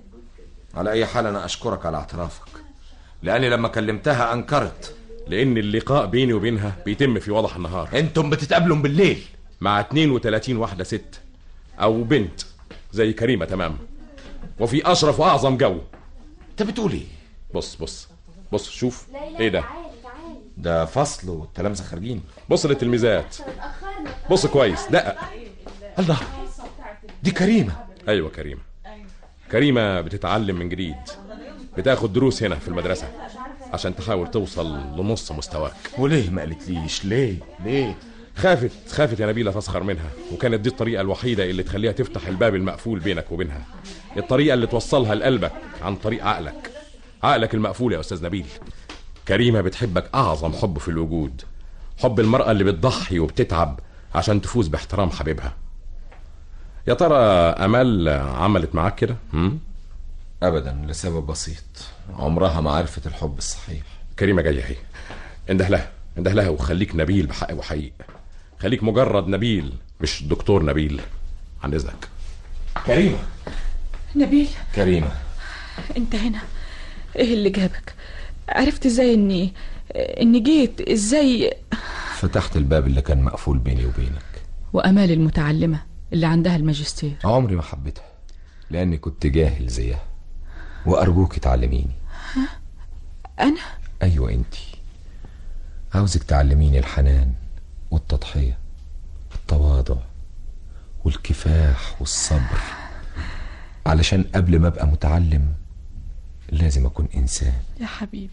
على اي حال انا اشكرك على اعترافك لاني لما كلمتها انكرت لان اللقاء بيني وبينها بيتم في وضح النهار انتم بتتقابلوا بالليل مع 32 واحدة ست او بنت زي كريمة تمام وفي اشرف واعظم جو انت بتقول ايه بص بص بص شوف ايه ده ده فصل والتلامذه خارجين بص للتلميذات بص كويس دقق الله دي كريمه ايوه كريمه كريمه بتتعلم من جديد بتاخد دروس هنا في المدرسه عشان تحاول توصل لنص مستواك وليه ما قالتليش ليه ليه خافت خافت يا نبيله تسخر منها وكانت دي الطريقه الوحيده اللي تخليها تفتح الباب المقفول بينك وبينها الطريقه اللي توصلها لقلبك عن طريق عقلك عقلك المقفول يا استاذ نبيل كريمه بتحبك اعظم حب في الوجود حب المراه اللي بتضحي وبتتعب عشان تفوز باحترام حبيبها يا ترى امال عملت معاك كده هم؟ ابدا لسبب بسيط عمرها ما عرفت الحب الصحيح كريمه جايه اهي انده لها انده لها وخليك نبيل بحق وحقيق خليك مجرد نبيل مش دكتور نبيل عن اذنك كريمه نبيل كريمه انت هنا ايه اللي جابك عرفت ازاي اني اني جيت ازاي فتحت الباب اللي كان مقفول بيني وبينك وامال المتعلمه اللي عندها الماجستير عمري ما حبيتها لاني كنت جاهل زيها وارجوك تعلميني انا ايوه انتي عاوزك تعلميني الحنان والتضحيه التواضع والكفاح والصبر علشان قبل ما ابقى متعلم لازم اكون انسان يا حبيبي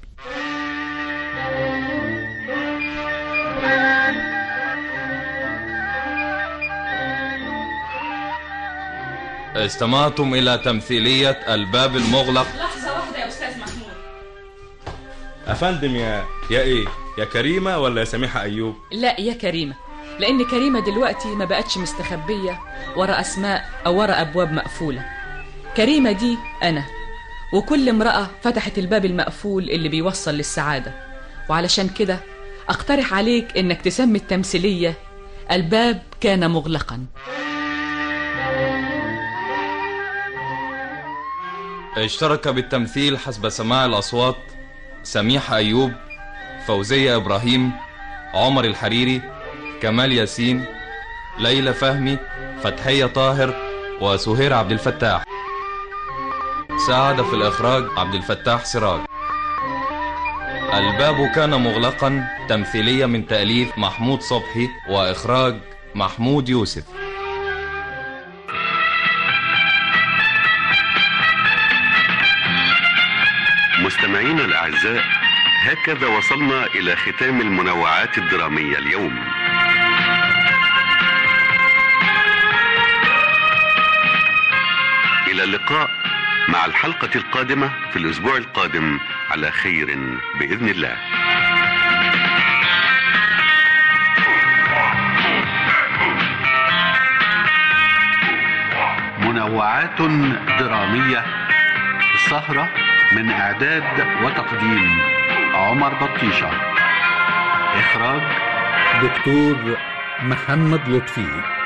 استمعتم إلى تمثيلية الباب المغلق لحظة واحدة يا أستاذ محمود افندم يا يا ايه يا كريمه ولا يا سميحه ايوب لا يا كريمة لأن كريمة دلوقتي ما بقتش مستخبية ورا أسماء أو ورا أبواب مقفولة كريمة دي أنا وكل امرأة فتحت الباب المقفول اللي بيوصل للسعادة وعلشان كده أقترح عليك إنك تسمي التمثيلية الباب كان مغلقا اشترك بالتمثيل حسب سماع الأصوات سميحة أيوب فوزية إبراهيم عمر الحريري كمال ياسين ليلى فهمي فتحية طاهر وسهير عبد الفتاح ساعد في الإخراج عبد الفتاح سراج الباب كان مغلقا تمثيلية من تأليف محمود صبحي وإخراج محمود يوسف مستمعينا الأعزاء هكذا وصلنا إلى ختام المنوعات الدرامية اليوم إلى اللقاء مع الحلقة القادمة في الأسبوع القادم على خير بإذن الله منوعات درامية السهرة من إعداد وتقديم عمر بطيشة إخراج دكتور محمد لطفي